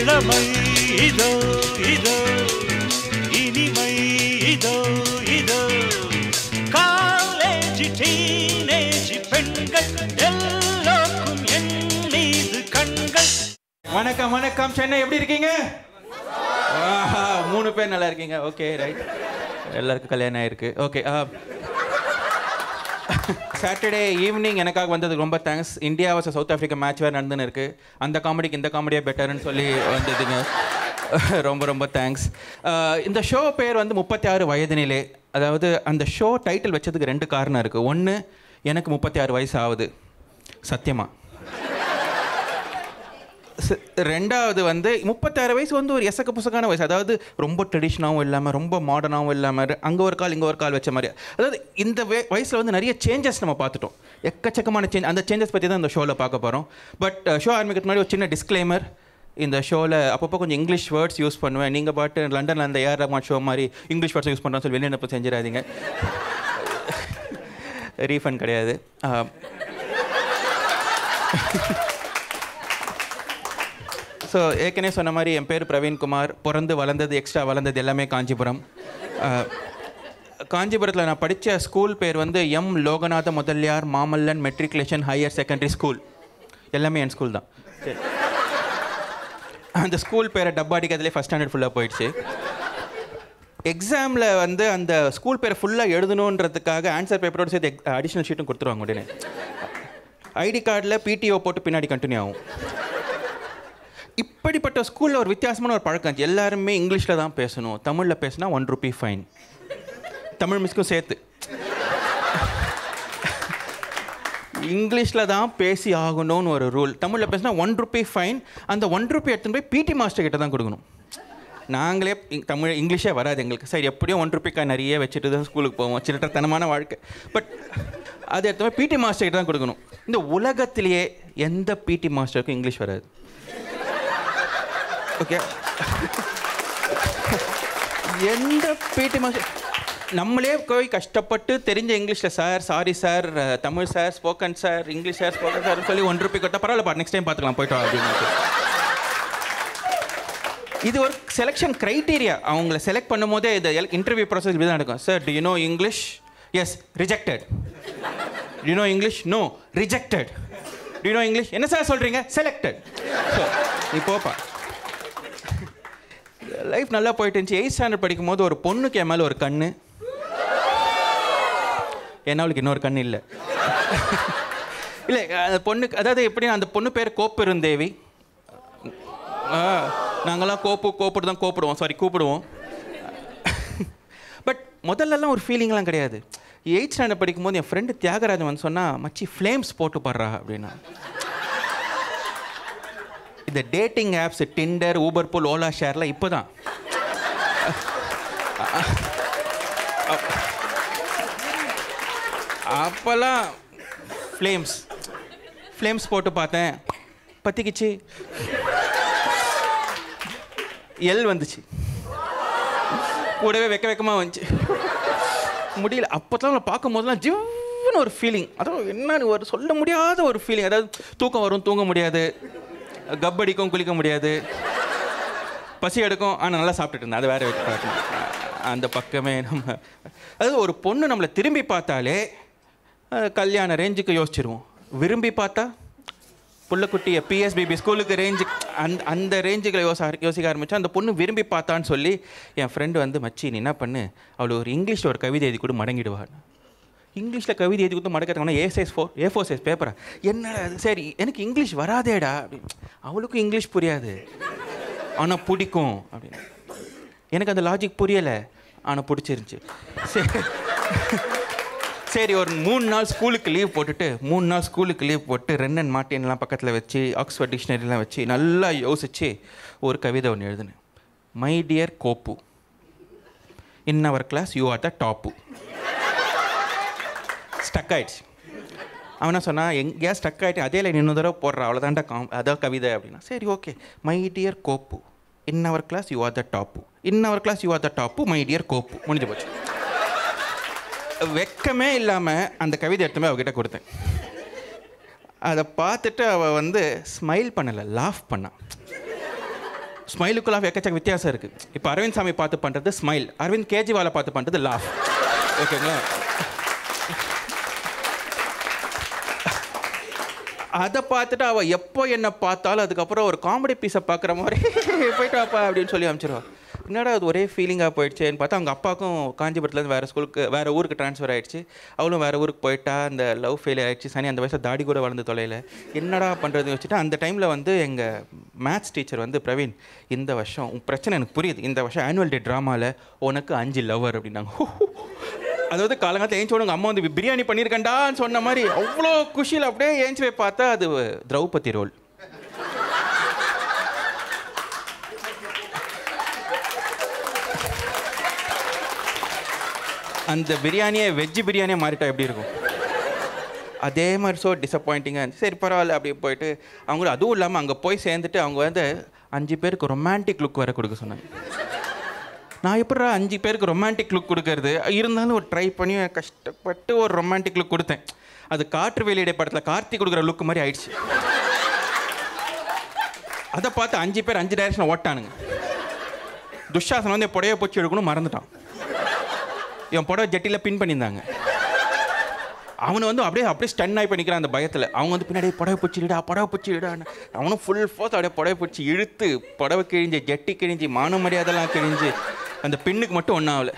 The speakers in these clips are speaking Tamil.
இளமை இதோ இதோ இனிமை இதோ இதோ காலேஜ் டீனேஜ் பெண்கள் எல்லோருக்கும் என் மீது கண்கள் வணக்கம் வணக்கம் சென்னை எப்படி இருக்கீங்க ஆஹா, மூணு பேர் நல்லா இருக்கீங்க ஓகே ரைட் எல்லாருக்கும் கல்யாணம் ஆயிருக்கு ஓகே சாட்டர்டே ஈவினிங் எனக்காக வந்ததுக்கு ரொம்ப thanks India verse south Africa match வேறு நடந்துன்னு இருக்கு அந்த காமெடிக்கு இந்த காமெடியாக பெட்டர்னு சொல்லி வந்ததுங்க ரொம்ப ரொம்ப தேங்க்ஸ் இந்த ஷோ பேர் வந்து முப்பத்தி ஆறு வயதினிலே அதாவது அந்த ஷோ டைட்டில் வச்சதுக்கு ரெண்டு காரணம் இருக்குது ஒன்று எனக்கு முப்பத்தி ஆறு வயசு ஆகுது சத்தியமாக ச- ரெண்டாவது வந்து முப்பத்தாறு வயசு வந்து ஒரு எசக்க புசக்கான வயசு அதாவது ரொம்ப ட்ரெடிஷ்னாகவும் இல்லாமல் ரொம்ப மாடர்னாகவும் இல்லாமல் அங்கே ஒரு கால் இங்கே ஒரு கால் வச்ச மாதிரி அதாவது இந்த வே- வயசுல வந்து நிறைய சேஞ்சஸ் நம்ம பார்த்துட்டோம் எக்கச்சக்கமான சேஞ்ச் அந்த சேஞ்சஸ் பற்றி தான் இந்த ஷோவில் பார்க்க போகிறோம் பட் ஷோ ஆரம்பிக்கிறதுக்கு முன்னாடி ஒரு சின்ன டிஸ்க்ளைமர் இந்த ஷோவில் அப்பப்போ கொஞ்சம் இங்கிலீஷ் வேர்ட்ஸ் யூஸ் பண்ணுவேன் நீங்கள் பாட்டு லண்டனில் அந்த ஏஆர் ரஹ்மான் ஷோ மாதிரி இங்கிலீஷ் வேர்ட்ஸ் யூஸ் பண்ணுறோம் சொல்லி வெளியினப்போ செஞ்சிடாதீங்க ரீஃபண்ட் கிடையாது ஆஹ், ஸோ ஏற்கனவே சொன்ன மாதிரி என் பேர் பிரவீன்குமார் பிறந்து வளர்ந்தது எக்ஸ்ட்ரா வளர்ந்தது எல்லாமே காஞ்சிபுரம் அஹ், காஞ்சிபுரத்தில் நான் படித்த ஸ்கூல் பேர் வந்து M Loganatha Mudaliar Mamallan matriculation higher secondary school எல்லாமே என் ஸ்கூல் தான் சரி. அந்த ஸ்கூல் பேரை டப்பா அடிக்கிறதுலே ஃபஸ்ட் ஸ்டாண்டர்ட் ஃபுல்லாக போயிடுச்சு எக்ஸாமில் வந்து அந்த ஸ்கூல் பேரை ஃபுல்லாக எழுதணுன்றதுக்காக ஆன்சர் பேப்பரோட சேர்த்து அடிஷ்னல் ஷீட்டும் கொடுத்துருவாங்க உடனே ஐடி கார்டில் பிடிஓ போட்டு பின்னாடி கண்டினியூ ஆகும் இப்படிப்பட்ட ஸ்கூலில் ஒரு வித்தியாசமான ஒரு பழக்கம் இருந்துச்சு எல்லாருமே இங்கிலீஷில் தான் பேசணும் தமிழில் பேசினா ஒன் ருபி ஃபைன் தமிழ் மிஸ்க்கும் சேர்த்து இங்கிலீஷில் தான் பேசி ஆகணும்னு ஒரு ரூல் தமிழில் பேசினா ஒன் ருபி ஃபைன் அந்த ஒன் ருபி எடுத்துன்னு போய் பிடி மாஸ்டர் கிட்ட தான் கொடுக்கணும் நாங்களே இ- தமிழ் இங்கிலீஷே வராது எங்களுக்கு சரி எப்படியும் ஒன் ருபிக்காய் நிறைய வச்சுட்டு தான் ஸ்கூலுக்கு போவோம் சில்லட்டத்தனமான வாழ்க்கை பட் அது எடுத்து போய் பிடி மாஸ்டர் கிட்ட தான் கொடுக்கணும் இந்த உலகத்திலேயே எந்த பிடி மாஸ்டருக்கும் இங்கிலீஷ் வராது ஓகே எந்த பிடி மாஸ்டர் நம்மளே போய் கஷ்டப்பட்டு தெரிஞ்ச இங்கிலீஷில் sir sorry sir Tamil sir spoken sir English sir spoken sir சொல்லி ஒன் ருபி கொட்டா பரவாயில்ல நெக்ஸ்ட் டைம் பார்த்துக்கலாம் போயிட்டு வா அப்படின்னு இது ஒரு செலெக்ஷன் க்ரைட்டீரியா அவங்கள செலக்ட் பண்ணும்போதே இது இன்டர்வியூ ப்ராசஸ் இப்படி தான் நடக்கும் sir do you know English yes rejected you know English no rejected do know English என்ன சார் சொல்கிறீங்க செலக்டட் ஸோ நீ போப்பா லைஃப் நல்லா போயிட்டு இருந்துச்சு எயிட் ஸ்டாண்டர்ட் படிக்கும் போது ஒரு பொண்ணுக்கு என் மேலே ஒரு கண்ணு ஏன்னா அவளுக்கு இன்னொரு கண்ணு இல்லை இல்லை அந்த பொண்ணுக்கு அதாவது எப்படி அந்த பொண்ணு பேர் கோப்பெருந்தேவி ஆ நாங்களாம் கோப்பு கோப்புட்டு தான் கூப்பிடுவோம் சாரி கூப்பிடுவோம் பட் முதல்லலாம் ஒரு ஃபீலிங்லாம் கிடையாது எயிட் ஸ்டாண்டர்ட் படிக்கும்போது என் ஃப்ரெண்டு தியாகராஜன் வந்து சொன்னா மச்சி ஃப்ளேம்ஸ் போட்டு பாடுறா அப்படின்னா இந்த டேட்டிங் ஆப்ஸ் டிண்டர் ஊபர் போல் ஓலா ஷேர்லாம் இப்போ தான் அப்போல்லாம் ஃப்ளேம்ஸ் ஃப்ளேம்ஸ் போட்டு பார்த்தேன் பத்திக்கிச்சு எல் வந்துச்சு கூடவே வெக்க வெக்கமாக வந்துச்சு முடியல அப்போ தான் பார்க்கும் போதெல்லாம் ஜிவ்னு ஒரு ஃபீலிங் அதாவது என்னன்னு ஒரு சொல்ல முடியாத ஒரு ஃபீலிங் அதாவது தூக்கம் வரும் தூங்க முடியாது கப் அடிக்கும் குளிக்க முடியாது பசி எடுக்கும் ஆனால் நல்லா சாப்பிட்டுட்டு இருந்தேன் அது வேற வச்சு பார்க்கணும் அந்த பக்கமே நம்ம அதாவது ஒரு பொண்ணு நம்மளை திரும்பி பார்த்தாலே அஹ், கல்யாண ரேஞ்சுக்கு யோசிச்சிருவோம் விரும்பி பார்த்தா புள்ளக்குட்டியை பிஎஸ்பிபி ஸ்கூலுக்கு ரேஞ்சு அந்த அந்த ரேஞ்சுகளை யோச யோசிக்க ஆரம்பிச்சா அந்த பொண்ணு விரும்பி பார்த்தான்னு சொல்லி என் ஃப்ரெண்டு வந்து மச்சி நீ என்ன பண்ணு அவள் ஒரு இங்கிலீஷில் ஒரு கவிதை எழுதி கூட மடங்கிடுவாள் இங்கிலீஷில் கவிதை எழுதி கொடுத்து மடக்கிறதுனா A size four A four size பேப்பரா என்னடா இது? சரி எனக்கு இங்கிலீஷ் வராதேடா அப்படின்னு அவளுக்கும் இங்கிலீஷ் புரியாது ஆனால் பிடிக்கும் அப்படின்னு எனக்கு அந்த லாஜிக் புரியலை ஆனால் பிடிச்சிருந்துச்சி சரி சரி ஒரு மூணு நாள் ஸ்கூலுக்கு லீவ் போட்டுட்டு மூணு நாள் ஸ்கூலுக்கு லீவ் போட்டு ரென்னன் மார்ட்டின்லாம் பக்கத்தில் வச்சு ஆக்ஸ்ஃபோர்ட் டிக்ஷனரிலாம் வச்சு நல்லா யோசிச்சு ஒரு கவிதை ஒன்று எழுதினேன் my dear Gopu in our class you are the top stuck ஆயிடுச்சு அவனா சொன்னா எங்கேயா ஸ்டக் ஆகிட்டு அதே லைன் இன்னொரு தடவை போடுறா அவ்வளோதான்டா காம் அதான் கவிதை அப்படின்னா சரி okay my dear Gopu in our class you are the top in our class you are the top my dear Gopu முடிஞ்சு போச்சு வெக்கமே இல்லாமல் அந்த கவிதை எடுத்துமே அவகிட்ட கொடுத்தேன் அதை பார்த்துட்டு அவள் வந்து ஸ்மைல் பண்ணலை லாஃப் பண்ணான் ஸ்மைலுக்குள்ள எக்கச்சக்க வித்தியாசம் இருக்குது இப்போ அரவிந்த் சாமி பார்த்து பண்ணுறது ஸ்மைல் அரவிந்த் கேஜ்ரிவாலை பார்த்து பண்ணுறது லாஃப் ஓகேங்களா அதை பார்த்துட்டு அவள் எப்போ என்னை பார்த்தாலும் அதுக்கப்புறம் ஒரு காமெடி பீஸை பார்க்குற மாதிரி போயிட்டு வாப்பா அப்படின்னு சொல்லி அனுப்பிச்சிருவா என்னடா அது ஒரே ஃபீலிங்காக போயிடுச்சேன்னு பார்த்தா அவங்க அப்பாவுக்கும் காஞ்சிபுரத்துலேருந்து வேறு ஸ்கூலுக்கு வேறு ஊருக்கு ட்ரான்ஸ்ஃபர் ஆயிடுச்சு அவளும் வேறு ஊருக்கு போயிட்டா அந்த லவ் ஃபெயிலியர் ஆயிடுச்சு சனி அந்த வயசில் தாடி கூட வளர்ந்து தொலைல என்னடா பண்ணுறதுன்னு வச்சுட்டு அந்த டைமில் வந்து எங்கள் மேத்ஸ் டீச்சர் வந்து பிரவீன் இந்த வருஷம் உன் பிரச்சனை எனக்கு புரியுது இந்த வருஷம் ஆனுவல் டே ட்ராமாவில் உனக்கு அஞ்சு லவர் அப்படின்னாங்க அதாவது காலங்காலத்தில் ஏஞ்சி உனக்கு அம்மா வந்து பிரியாணி பண்ணியிருக்கேன்டான்னு சொன்ன மாதிரி அவ்வளோ குஷியில் அப்படியே ஏஞ்சி போய் பார்த்தா அது திரௌபதி ரோல் அந்த பிரியாணியை வெஜ் பிரியாணியை மாறிட்டா எப்படி இருக்கும் அதே மாதிரி ஸோ டிசப்பாயிண்டிங்காக இருந்துச்சு சரி பரவாயில்ல அப்படியே போயிட்டு அவங்களும் அதுவும் இல்லாமல் அங்கே போய் சேர்ந்துட்டு அவங்க வந்து அஞ்சு பேருக்கு ரொமான்டிக் லுக் வேறு கொடுக்க சொன்னாங்க நான் எப்படா அஞ்சு பேருக்கு ரொமான்டிக் லுக் கொடுக்கறது இருந்தாலும் ஒரு ட்ரை பண்ணி கஷ்டப்பட்டு ஒரு ரொமான்டிக் லுக் கொடுத்தேன் அது காற்று வெளியிட படத்தில் கார்த்தி கொடுக்குற லுக் மாதிரி ஆயிடுச்சு அதை பார்த்து அஞ்சு பேர் அஞ்சு டைரக்ஷன் ஓட்டானுங்க துஷாசனம் வந்து என் புடவை போச்சு எடுக்கணும் மறந்துட்டான் என் புடவை ஜட்டியில் பின் பண்ணியிருந்தாங்க அவனை வந்து அப்படியே அப்படியே ஸ்டன் ஆகி பண்ணிக்கிறான் அந்த பயத்தில் அவங்க வந்து பின்னாடி புடவை பிடிச்சி இடா புடவை பிடிச்சி இடான்னு அவனும் ஃபுல் ஃபோர்ஸ் அப்படியே புடவை பிடிச்சி இழுத்து புடவை கிழிஞ்சு ஜட்டி கிழிஞ்சு மான மரியாதைலாம் கிழிஞ்சு அந்த பின்னுக்கு மட்டும் ஒன்றும் ஆகல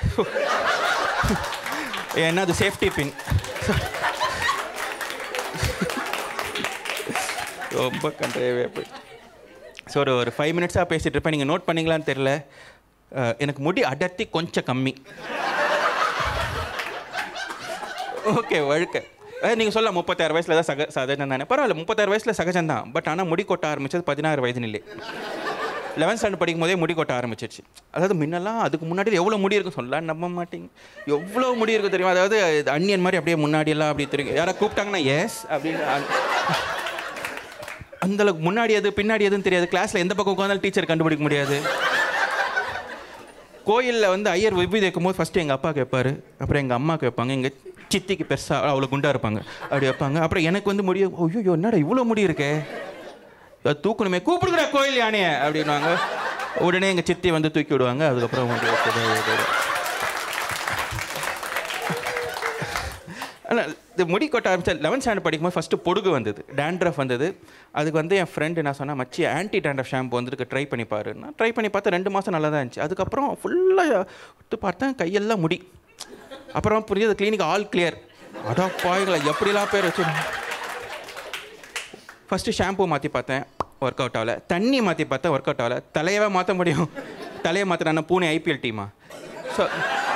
ஏன்னா அது சேஃப்டி பின் ரொம்ப கண்ட்ரேவே போய் ஸோ ஒரு ஒரு ஃபைவ் மினிட்ஸாக பேசிகிட்டு இருப்பேன் நீங்கள் நோட் பண்ணீங்களான்னு தெரில அஹ், எனக்கு முடி அடர்த்தி கொஞ்சம் கம்மி ஓகே வழுக்க நீங்கள் சொல்ல முப்பத்தாறு வயசில் தான் சக சகஜம் தானே பரவாயில்ல முப்பத்தாறு வயசில் சகஜம் தான் பட் ஆனால் முடி கொட்ட ஆரம்பிச்சது பதினாறு வயதுனிலே லெவன்த் ஸ்டாண்டர்ட் படிக்கும் போதே முடி கொட்ட ஆரம்பிச்சிருச்சு அதாவது முன்னெல்லாம் அதுக்கு முன்னாடி எவ்வளோ முடி இருக்கும் சொல்லலாம் நம்ப மாட்டீங்க எவ்வளோ முடி இருக்கும் தெரியுமா அதாவது இது அன்னியன் மாதிரி அப்படியே முன்னாடி எல்லாம் அப்படி தெரியும் யாராவது கூப்பிட்டாங்கன்னா எஸ் அப்படின்னு அந்த- அந்த அளவுக்கு முன்னாடி எது பின்னாடி எதுவும் தெரியாது கிளாஸில் எந்த பக்கம் உட்காந்தாலும் டீச்சர் கண்டுபிடிக்க முடியாது கோயிலில் வந்து ஐயர் விபூதி வைக்கும்போது ஃபஸ்ட்டு எங்கள் அப்பா கேட்பாரு அப்புறம் எங்கள் அம்மா கேட்பாங்க எங்கள் சித்திக்கு பெருசாக அவ்வளோ குண்டா இருப்பாங்க அப்படி வைப்பாங்க அப்புறம் எனக்கு வந்து முடியும் ஐயோ என்னடா இவ்வளோ முடி இருக்கே அது தூக்கணுமே கூப்பிடுங்கிற கோயில் யானையை அப்படின்வாங்க உடனே எங்கள் சித்தி வந்து தூக்கி விடுவாங்க அதுக்கப்புறம் முடி வைக்கிறது. ஆனால் இது முடி கொட்ட ஆரம்பிச்சா லெவன்த் ஸ்டாண்டர்ட் படிக்கும்போது ஃபஸ்ட்டு பொடுகு வந்தது டேண்ட்ரஃப் வந்தது அதுக்கு வந்து என் ஃப்ரெண்டு நான் சொன்னேன் மச்சி ஆன்டி டேண்ட்ரஃப் ஷாம்பு வந்துருக்கு ட்ரை பண்ணி பாருன்னா ட்ரை பண்ணி பார்த்தா ரெண்டு மாதம் நல்லா தான் இருந்துச்சு அதுக்கப்புறம் ஃபுல்லாக விட்டு பார்த்தேன் கையெல்லாம் முடி அப்புறம் புரியுது கிளினிக் ஆல் கிளியர் அடா பாய்களா எப்படிலாம் பேர் வச்சு ஃபஸ்ட்டு ஷாம்பு மாற்றி பார்த்தேன் ஒர்க் அவுட் ஆகல தண்ணி மாற்றி பார்த்தேன் ஒர்க் அவுட் ஆகல தலையவே மாற்ற முடியும் தலையை மாற்றினா பூனே ஐபிஎல் டீமா ஸோ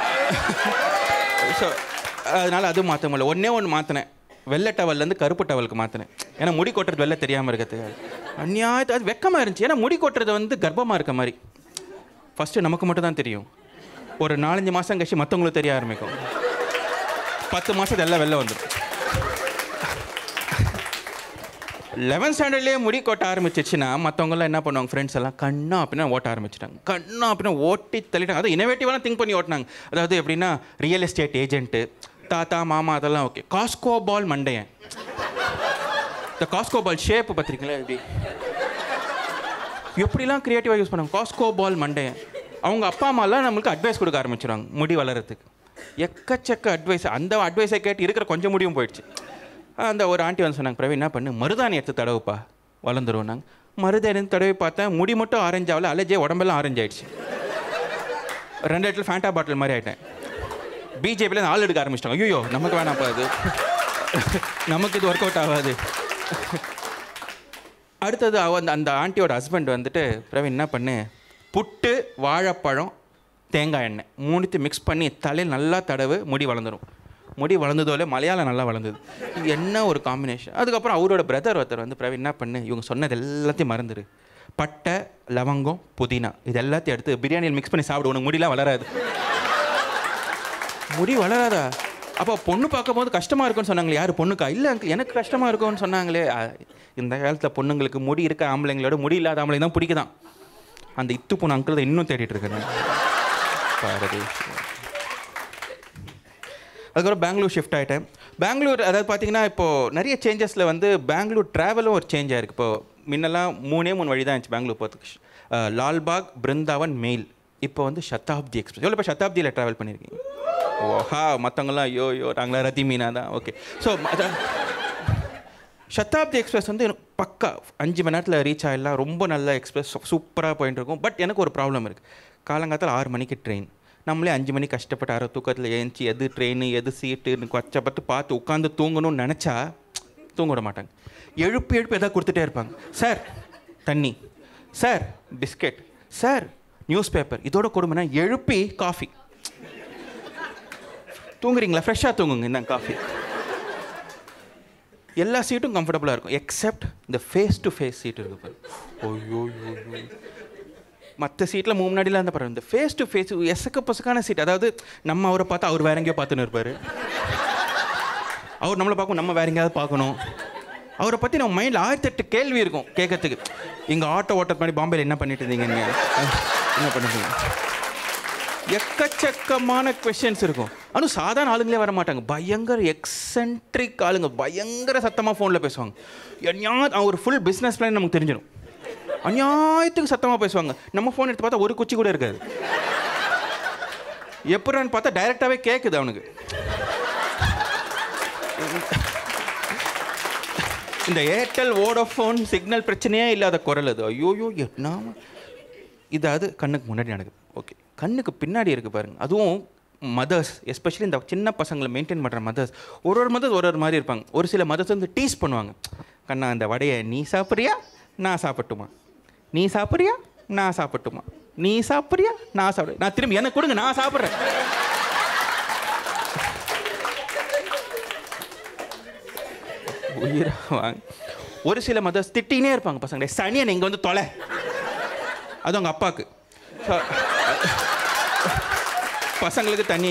ஸோ அதனால் அதுவும் மாற்ற முடியல ஒன்றே ஒன்று மாற்றினேன் வெள்ளை டவல்லேருந்து கருப்பு டவலுக்கு மாற்றினேன் ஏன்னா முடி கொட்டுறது வெள்ளை தெரியாமல் இருக்கிறதுக்கு அந்நியாயத்து அது வெக்கமாக இருந்துச்சு ஏன்னா முடி கொட்டுறது வந்து கர்ப்பமாக இருக்க மாதிரி ஃபஸ்ட்டு நமக்கு மட்டும் தான் தெரியும் ஒரு நாலஞ்சு மாதம் கழிச்சு மற்றவங்களுக்கு தெரிய ஆரம்பிக்கும் பத்து மாதத்து எல்லாம் வெளில வந்துடும் லெவன்த் ஸ்டாண்டர்ட்லேயே முடி கொட்ட ஆரம்பிச்சிச்சுன்னா மற்றவங்களாம் என்ன பண்ணுவாங்க ஃப்ரெண்ட்ஸ் எல்லாம் கண்ணா அப்படின்னா ஓட்ட ஆரம்பிச்சிட்டாங்க கண்ணா அப்படின்னா ஓட்டி தள்ளிட்டாங்க அது இனோவேட்டிவான திங்க் பண்ணி ஓட்டினாங்க அதாவது எப்படின்னா ரியல் எஸ்டேட் ஏஜென்ட்டு தாத்தா மாமா அதெல்லாம் ஓகே காஸ்கோ பால் மண்டையன் இந்த காஸ்கோ பால் ஷேப் பார்த்துருக்கீங்களா எப்படி எப்படிலாம் க்ரியேட்டிவாக யூஸ் பண்ணாங்க காஸ்கோ பால் மண்டையன் அவங்க அப்பா அம்மாலாம் நம்மளுக்கு அட்வைஸ் கொடுக்க ஆரம்பிச்சிடுவாங்க முடி வளர்கிறதுக்கு எக்கச்சக்க அட்வைஸ் அந்த அட்வைஸை கேட்டு இருக்கிற கொஞ்சம் முடியும் போயிடுச்சு அந்த ஒரு ஆண்டி வந்து சொன்னாங்க பிரவீன் என்ன பண்ணு மருதாணி எடுத்து தடவுப்பா வளர்ந்துருவோம் நாங்கள் மருதாணி எடுத்து தடவி பார்த்தேன் முடி மட்டும் ஆரஞ்சு ஆகல அலர்ஜே உடம்பெல்லாம் ஆரஞ்சு ஆயிடுச்சு ரெண்டு இடத்துல ஃபேண்டா பாட்டில் மாதிரி ஆகிட்டேன் பிஜேபியில் ஆள் எடுக்க ஆரம்பிச்சிட்டாங்க ஐயோ நமக்கு வேணாம்ப்பா அது நமக்கு இது ஒர்க் அவுட் ஆகாது அடுத்தது அவ அந்த அந்த ஆண்டியோட ஹஸ்பண்ட் வந்துட்டு பிரவீன் என்ன பண்ணு புட்டு வாழைப்பழம் தேங்காய் எண்ணெய் மூணுத்தையும் மிக்ஸ் பண்ணி தலையில் நல்லா தடவு முடி வளர்ந்துடும் முடி வளர்ந்ததோலே மலையாளம் நல்லா வளர்ந்தது இது என்ன ஒரு காம்பினேஷன் அதுக்கப்புறம் அவரோட பிரதர் ஒருத்தர் வந்து பிரவீன் என்ன பண்ணு இவங்க சொன்னது எல்லாத்தையும் மறந்துடு பட்டை லவங்கம் புதினா இது எல்லாத்தையும் எடுத்து பிரியாணியில் மிக்ஸ் பண்ணி சாப்பிடு உனக்கு முடியெல்லாம் வளராது முடி வளராதா அப்போ பொண்ணு பார்க்கும்போது கஷ்டமாக இருக்கும்னு சொன்னாங்களே யார் பொண்ணுக்கா இல்லை அங்கிள் எனக்கு கஷ்டமாக இருக்கும்னு சொன்னாங்களே அ, இந்த காலத்தில் பொண்ணுங்களுக்கு முடி இருக்க ஆம்பளைங்களோட முடி இல்லாத ஆம்பளை தான் பிடிக்குதான் அந்த இத்து பொண்ணு அங்கிள் தான் இன்னும் தேடிட்டு இருக்கேன் நான். பாரதி அதுக்கப்புறம் பெங்களூர் ஷிஃப்ட் ஆகிட்டேன் பெங்களூர் அதாவது பார்த்தீங்கன்னா இப்போது நிறைய சேஞ்சஸில் வந்து பெங்களூர் ட்ராவலும் ஒரு சேஞ்ச் ஆயிருக்கு இப்போ முன்னெல்லாம் மூணே மூணு வழி தான் இருந்துச்சு பெங்களூர் போகிறதுக்கு அஹ், லால்பாக் பிருந்தாவன் மெயில் இப்போ வந்து சதாப்தி எக்ஸ்பிரஸ் எவ்வளோ இப்போ சதாப்தியில் ட்ராவல் பண்ணியிருக்கீங்க ஓஹா மற்றவங்களாம் ஐயோ ஐயோ நாங்களா ரத்தி மீனா தான் ஓகே ஸோ சதாப்தி எக்ஸ்பிரஸ் வந்து எனக்கு பக்கா அஞ்சு மணி நேரத்தில் ரீச் ஆகிடலாம் ரொம்ப நல்ல எக்ஸ்பிரஸ் சூப்பராக போயிட்டு இருக்கும் பட் எனக்கு ஒரு ப்ராப்ளம் இருக்குது காலங்காலத்தில் ஆறு மணிக்கு ட்ரெயின் நம்மளே அஞ்சு மணிக்கு கஷ்டப்பட்டு அரை தூக்கத்தில் ஏஞ்சி எது ட்ரெயின் எது சீட்டு கஷ்டப்பட்டு பார்த்து உட்காந்து தூங்கணும்னு நினச்சா தூங்க விட மாட்டாங்க எழுப்பு எழுப்பு எதாவது கொடுத்துட்டே இருப்பாங்க சார் தண்ணி sir biscuit sir news paper இதோட கொடுமைனா எழுப்பி காஃபி தூங்குறீங்களா ஃப்ரெஷ்ஷாக தூங்குங்க இந்த காஃபி எல்லா சீட்டும் கம்ஃபர்டபுளாக இருக்கும் எக்ஸப்ட் இந்த ஃபேஸ் டு ஃபேஸ் சீட் இருக்கு பாரு ஐயோ மற்ற சீட்டில் மூணு முன்னாடிலாம் இருந்த பாருங்க இந்த ஃபேஸ் டு ஃபேஸ் எசக்க பசக்கான சீட் அதாவது நம்ம அவரை பார்த்தா அவர் வேற எங்கேயோ பார்த்துன்னு இருப்பார் அவர் நம்மளை பார்க்கணும் நம்ம வேற எங்கேயாவது பார்க்கணும் அவரை பற்றி நம்ம மைண்டில் ஆயிரத்தெட்டு கேள்வி இருக்கும் கேட்கறதுக்கு இங்கே ஆட்டோ ஓட்டத்து மாதிரி பாம்பேல என்ன பண்ணிட்டு இருந்தீங்க நீங்கள் என்ன பண்ணிட்டீங்க எக்கச்சக்கமான கொஷின்ஸ் இருக்கும் ஆனால் சாதாரண ஆளுங்களே வர மாட்டாங்க பயங்கர எக்ஸென்ட்ரிக் ஆளுங்க பயங்கர சத்தமாக ஃபோனில் பேசுவாங்க என்னையா ஒரு ஃபுல் பிஸ்னஸ் பிளான் நமக்கு தெரிஞ்சிடும் அநியாயத்துக்கு சத்தமாக பேசுவாங்க நம்ம ஃபோன் எடுத்து பார்த்தா ஒரு குச்சி கூட இருக்காது எப்படின்னு பார்த்தா டைரெக்டாகவே கேட்குது அவனுக்கு இந்த ஏர்டெல் வோடோஃபோன் சிக்னல் பிரச்சனையே இல்லாத குரல் அது ஐயோயோ என்ன இது அது கண்ணுக்கு முன்னாடி நடக்குது ஓகே கண்ணுக்கு பின்னாடி இருக்குது பாருங்க அதுவும் மதர்ஸ் எஸ்பெஷலி இந்த சின்ன பசங்களை மெயின்டைன் பண்ணுற மதர்ஸ் ஒரு ஒரு மதர்ஸ் ஒரு ஒரு மாதிரி இருப்பாங்க ஒரு சில மதர்ஸ் வந்து டீஸ் பண்ணுவாங்க கண்ணா அந்த வடையை நீ சாப்பிட்றியா நான் சாப்பிட்டுமா நீ சாப்பிட்றியா நான் சாப்பிட்டுமா நீ சாப்பிட்றியா நான் சாப்பிட்றேன் நான் திரும்பி எனக்கு கொடுங்க நான் சாப்பிட்றேன் உயிரா வாங்க ஒரு சில மதர்ஸ் திட்டினே இருப்பாங்க பசங்க சனியன் இங்கே வந்து தொலை அது அவங்க அப்பாவுக்கு So, பசங்களுக்கு தண்ணி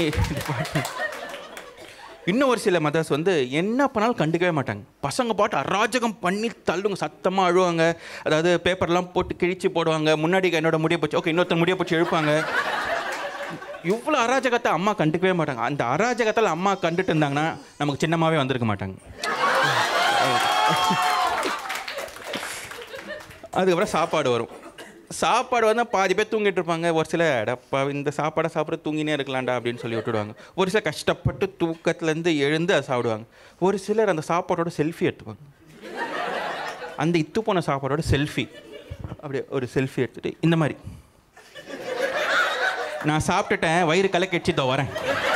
இன்னும் ஒரு சில மதர்ஸ் வந்து என்ன பண்ணாலும் கண்டுக்கவே மாட்டாங்க பசங்க பாட்டு அராஜகம் பண்ணி தள்ளுங்க சத்தமாக அழுவாங்க அதாவது பேப்பர்லாம் போட்டு கிழிச்சு போடுவாங்க முன்னாடி என்னோட முடிய போச்சு ஓகே இன்னொருத்தர் முடிய போச்சு எழுப்பாங்க இவ்வளோ அராஜகத்தை அம்மா கண்டுக்கவே மாட்டாங்க அந்த அராஜகத்தில் அம்மா கண்டுட்டு இருந்தாங்கன்னா நமக்கு சின்னமாவே வந்திருக்க மாட்டாங்க அதுக்கப்புறம் சாப்பாடு வரும் சாப்பாடு வந்தால் பாதி பேர் தூங்கிட்டு இருப்பாங்க ஒரு சில அடப்பா இந்த சாப்பாடை சாப்பிட தூங்கினே இருக்கலாம்டா அப்படின்னு சொல்லி விட்டுடுவாங்க ஒரு சிலர் கஷ்டப்பட்டு தூக்கத்துலேருந்து எழுந்து அதை சாப்பிடுவாங்க ஒரு சிலர் அந்த சாப்பாடோட செல்ஃபி எடுத்துப்பாங்க அந்த இத்து போன சாப்பாடோட செல்ஃபி அப்படியே ஒரு செல்ஃபி எடுத்துட்டு இந்த மாதிரி நான் சாப்பிட்டுட்டேன் வயிறு கலக்கடிச்சு இதோ வரேன்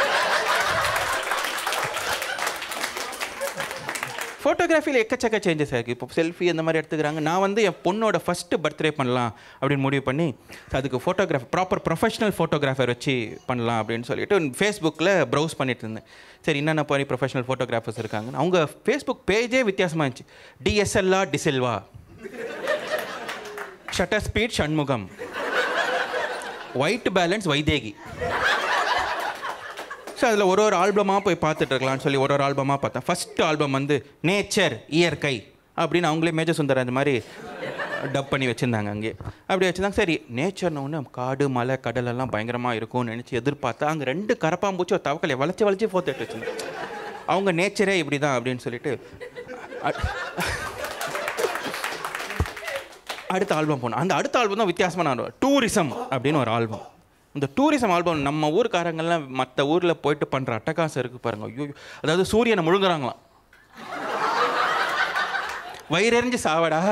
ஃபோட்டோகிராஃபியில் எக்கச்சக்க சேஞ்சஸ் ஆகிருக்கு இப்போ செல்ஃபி அந்த மாதிரி எடுத்துக்கிறாங்க நான் வந்து என் பொண்ணோட ஃபஸ்ட்டு பர்த்டே பண்ணலாம் அப்படின்னு முடிவு பண்ணி அதுக்கு ஃபோட்டோகிராஃப் ப்ராப்பர் ப்ரொஃபஷனல் ஃபோட்டோகிராஃபர் வச்சு பண்ணலாம் அப்படின்னு சொல்லிட்டு ஃபேஸ்புக்கில் ப்ரௌஸ் பண்ணிட்டு இருந்தேன் சரி என்னென்ன போய் ப்ரொஃபஷனல் ஃபோட்டோகிராஃபர்ஸ் இருக்காங்க அவங்க ஃபேஸ்புக் பேஜே வித்தியாசமாக இருந்துச்சு டிஎஸ்எல்ஆ டிசெல்வா shutter speed Shanmugam white balance Vaidehi so அதில் ஒரு ஒரு ஆல்பமாக போய் பார்த்துட்டு இருக்கலாம்னு சொல்லி ஒரு ஒரு ஆல்பமாக பார்த்தேன் ஃபஸ்ட் ஆல்பம் வந்து நேச்சர் இயற்கை அப்படின்னு அவங்களே மேஜர் சுந்தர் அந்த மாதிரி டப் பண்ணி வச்சுருந்தாங்க அங்கே அப்படி வச்சுருந்தாங்க சரி நேச்சர்னு ஒன்று காடு மலை கடல் எல்லாம் பயங்கரமாக இருக்கும்னு நினச்சி எதிர்பார்த்தா அங்கே ரெண்டு கரப்பாம்பூச்சி ஒரு தவக்கலை வளைச்சி வளைச்சி ஃபோட்டோ எடுத்து வச்சுருந்தாங்க அவங்க நேச்சரே இப்படி தான் அப்படின்னு சொல்லிட்டு அ- அடுத்த ஆல்பம் போனோம் அந்த அடுத்த ஆல்பம் தான் வித்தியாசமான ஆல்பம் டூரிசம் அப்படின்னு ஒரு ஆல்பம் இந்த டூரிசம் ஆல்பம் நம்ம ஊர்க்காரங்கெல்லாம் மற்ற ஊரில் போயிட்டு பண்ணுற அட்டகாசம் இருக்குது பாருங்க ஐயோ அதாவது சூரியனை முழுங்குறாங்களாம் வயிறெறிஞ்சு சாவடா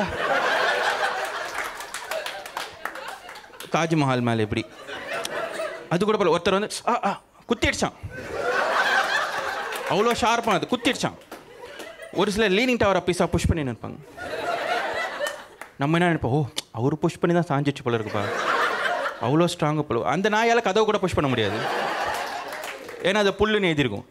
தாஜ்மஹால் மேலே எப்படி அது கூட போல ஒருத்தர் வந்து ஆ ஆ குத்திடுச்சான் அவ்வளோ ஷார்ப்பானது குத்திடுச்சான் ஒரு சில லீனிங் டவரை பீஸாக புஷ் பண்ணி நிற்பாங்க நம்ம என்ன நினைப்போம் ஓ அவர் புஷ் பண்ணி தான் சாஞ்சிச்சு போல இருக்குப்பா அவ்வளோ ஸ்ட்ராங்கு போல அந்த நாயால் கதவை கூட புஷ் பண்ண முடியாது ஏன்னா அது புல்லுன்னு எழுதியிருக்கும்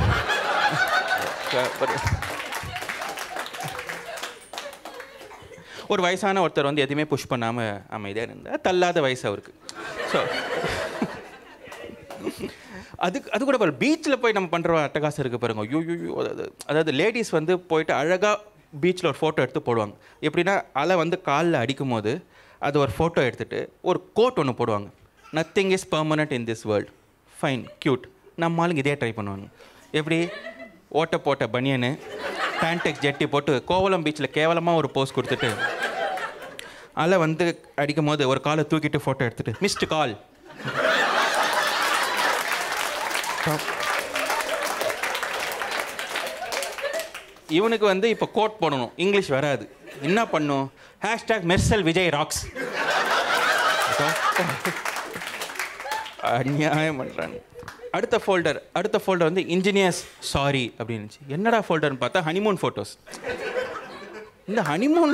ஒரு வயசான ஒருத்தர் வந்து எதுவுமே புஷ் பண்ணாமல் அமைதியாக இருந்தார் தள்ளாத வயசு அவருக்கு ஸோ அது அது கூட பாரு பீச்சில் போய் நம்ம பண்ணுற அட்டகாசம் இருக்குது பாருங்க ஐயோ ஐயோ அதாவது அதாவது லேடிஸ் வந்து போயிட்டு அழகாக பீச்சில் ஒரு ஃபோட்டோ எடுத்து போடுவாங்க எப்படின்னா அலை வந்து காலில் அடிக்கும் போது அது ஒரு ஃபோட்டோ எடுத்துட்டு ஒரு கோட் ஒன்று போடுவாங்க nothing is permanent in this world fine cute நம்ம ஆளுங்க இதே ட்ரை பண்ணுவாங்க எப்படி ஓட்ட போட்ட பனியனு பேண்டெக்ஸ் ஜெட்டி போட்டு கோவலம் பீச்சில் கேவலமாக ஒரு போஸ் கொடுத்துட்டு அலை வந்து அடிக்கும் போது ஒரு காலை தூக்கிட்டு ஃபோட்டோ எடுத்துட்டு மிஸ்டு கால் இவனுக்கு வந்து இப்போ கோட் போடணும் இங்கிலீஷ் வராது என்ன பண்ணும் ஹேஷ்டாக் மெர்சல் விஜய் ராக்ஸ் அநியாயம் பண்ணுறாங்க அடுத்த ஃபோல்டர் அடுத்த ஃபோல்டர் வந்து இன்ஜினியர்ஸ் சாரி அப்படின்னு இருந்துச்சு. என்னடா ஃபோல்டர்னு பார்த்தா ஹனிமூன் ஃபோட்டோஸ் இந்த ஹனிமூன்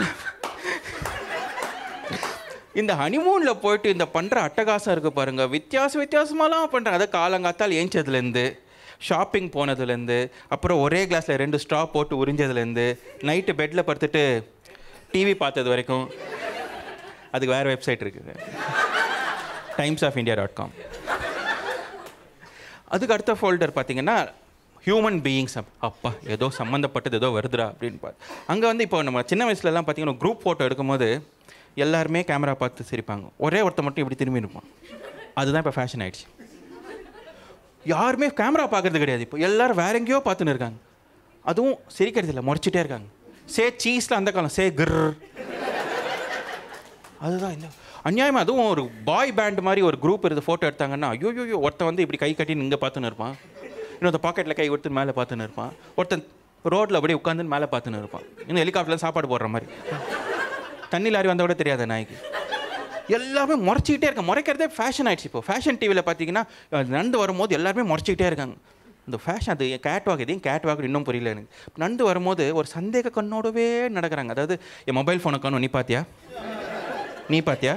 இந்த ஹனிமூனில் போயிட்டு இந்த பண்ணுற அட்டகாசம் இருக்குது பாருங்கள் வித்தியாச வித்தியாசமாலாம் பண்ணுறாங்க அதை காலங்காத்தால் ஏஞ்சதுலேருந்து ஷாப்பிங் போனதுலேருந்து அப்புறம் ஒரே கிளாஸில் ரெண்டு ஸ்ட்ரா போட்டு உறிஞ்சதுலேருந்து நைட்டு பெட்டில் படுத்துட்டு டிவி பார்த்தது வரைக்கும் அதுக்கு வேறு வெப்சைட் இருக்குது Times of India dot com அதுக்கு அடுத்த ஃபோல்டர் பார்த்தீங்கன்னா ஹியூமன் பீயிங்ஸ் அப்பா ஏதோ சம்மந்தப்பட்டது ஏதோ வருதுடா அப்படின்னு பார்த்து அங்கே வந்து இப்போ நம்ம சின்ன வயசுலலாம் பார்த்தீங்கன்னா குரூப் ஃபோட்டோ எடுக்கும்போது எல்லாருமே கேமரா பார்த்து சிரிப்பாங்க ஒரே ஒருத்தன் மட்டும் இப்படி திரும்பி இருப்பான் அதுதான் இப்போ ஃபேஷன் ஆயிடுச்சு யாருமே கேமரா பார்க்கறது கிடையாது இப்போ எல்லாரும் வேற எங்கேயோ பார்த்துன்னு இருக்காங்க அதுவும் சிரிக்கிறது இல்லை முறைச்சிட்டே இருக்காங்க சே சீஸில் அந்த காலம் சே கிர் அதுதான் இல்லை அநியாயமாக அதுவும் ஒரு பாய் பேண்ட் மாதிரி ஒரு குரூப் இருந்து ஃபோட்டோ எடுத்தாங்கன்னா ஐயோ ஐயோ ஒருத்தன் வந்து இப்படி கை கட்டி இங்கே பார்த்துன்னு இருப்பான் இன்னொருத்த பாக்கெட்டில் கை கொடுத்து மேலே பார்த்துன்னு இருப்பான் ஒருத்தன் ரோட்டில் அப்படியே உட்காந்து மேலே பார்த்துன்னு இருப்பான் இன்னும் ஹெலிகாப்டரில் சாப்பாடு போடுற மாதிரி தண்ணி லாரி வந்தால் கூட தெரியாத நாய்க்கு எல்லாமே முறைச்சிக்கிட்டே இருக்காங்க முறைக்கிறதே ஃபேஷன் ஆயிடுச்சு இப்போ ஃபேஷன் டிவியில் பார்த்தீங்கன்னா அஹ், நடந்து வரும்போது எல்லாருமே முறைச்சிக்கிட்டே இருக்காங்க இந்த ஃபேஷன் அது கேட் வாக் இதையும் கேட் வாக் இன்னும் புரியல எனக்கு நடந்து வரும்போது ஒரு சந்தேக கண்ணோடவே நடக்கிறாங்க அதாவது என் மொபைல் ஃபோனை காணும் நீ பார்த்தியா நீ பார்த்தியா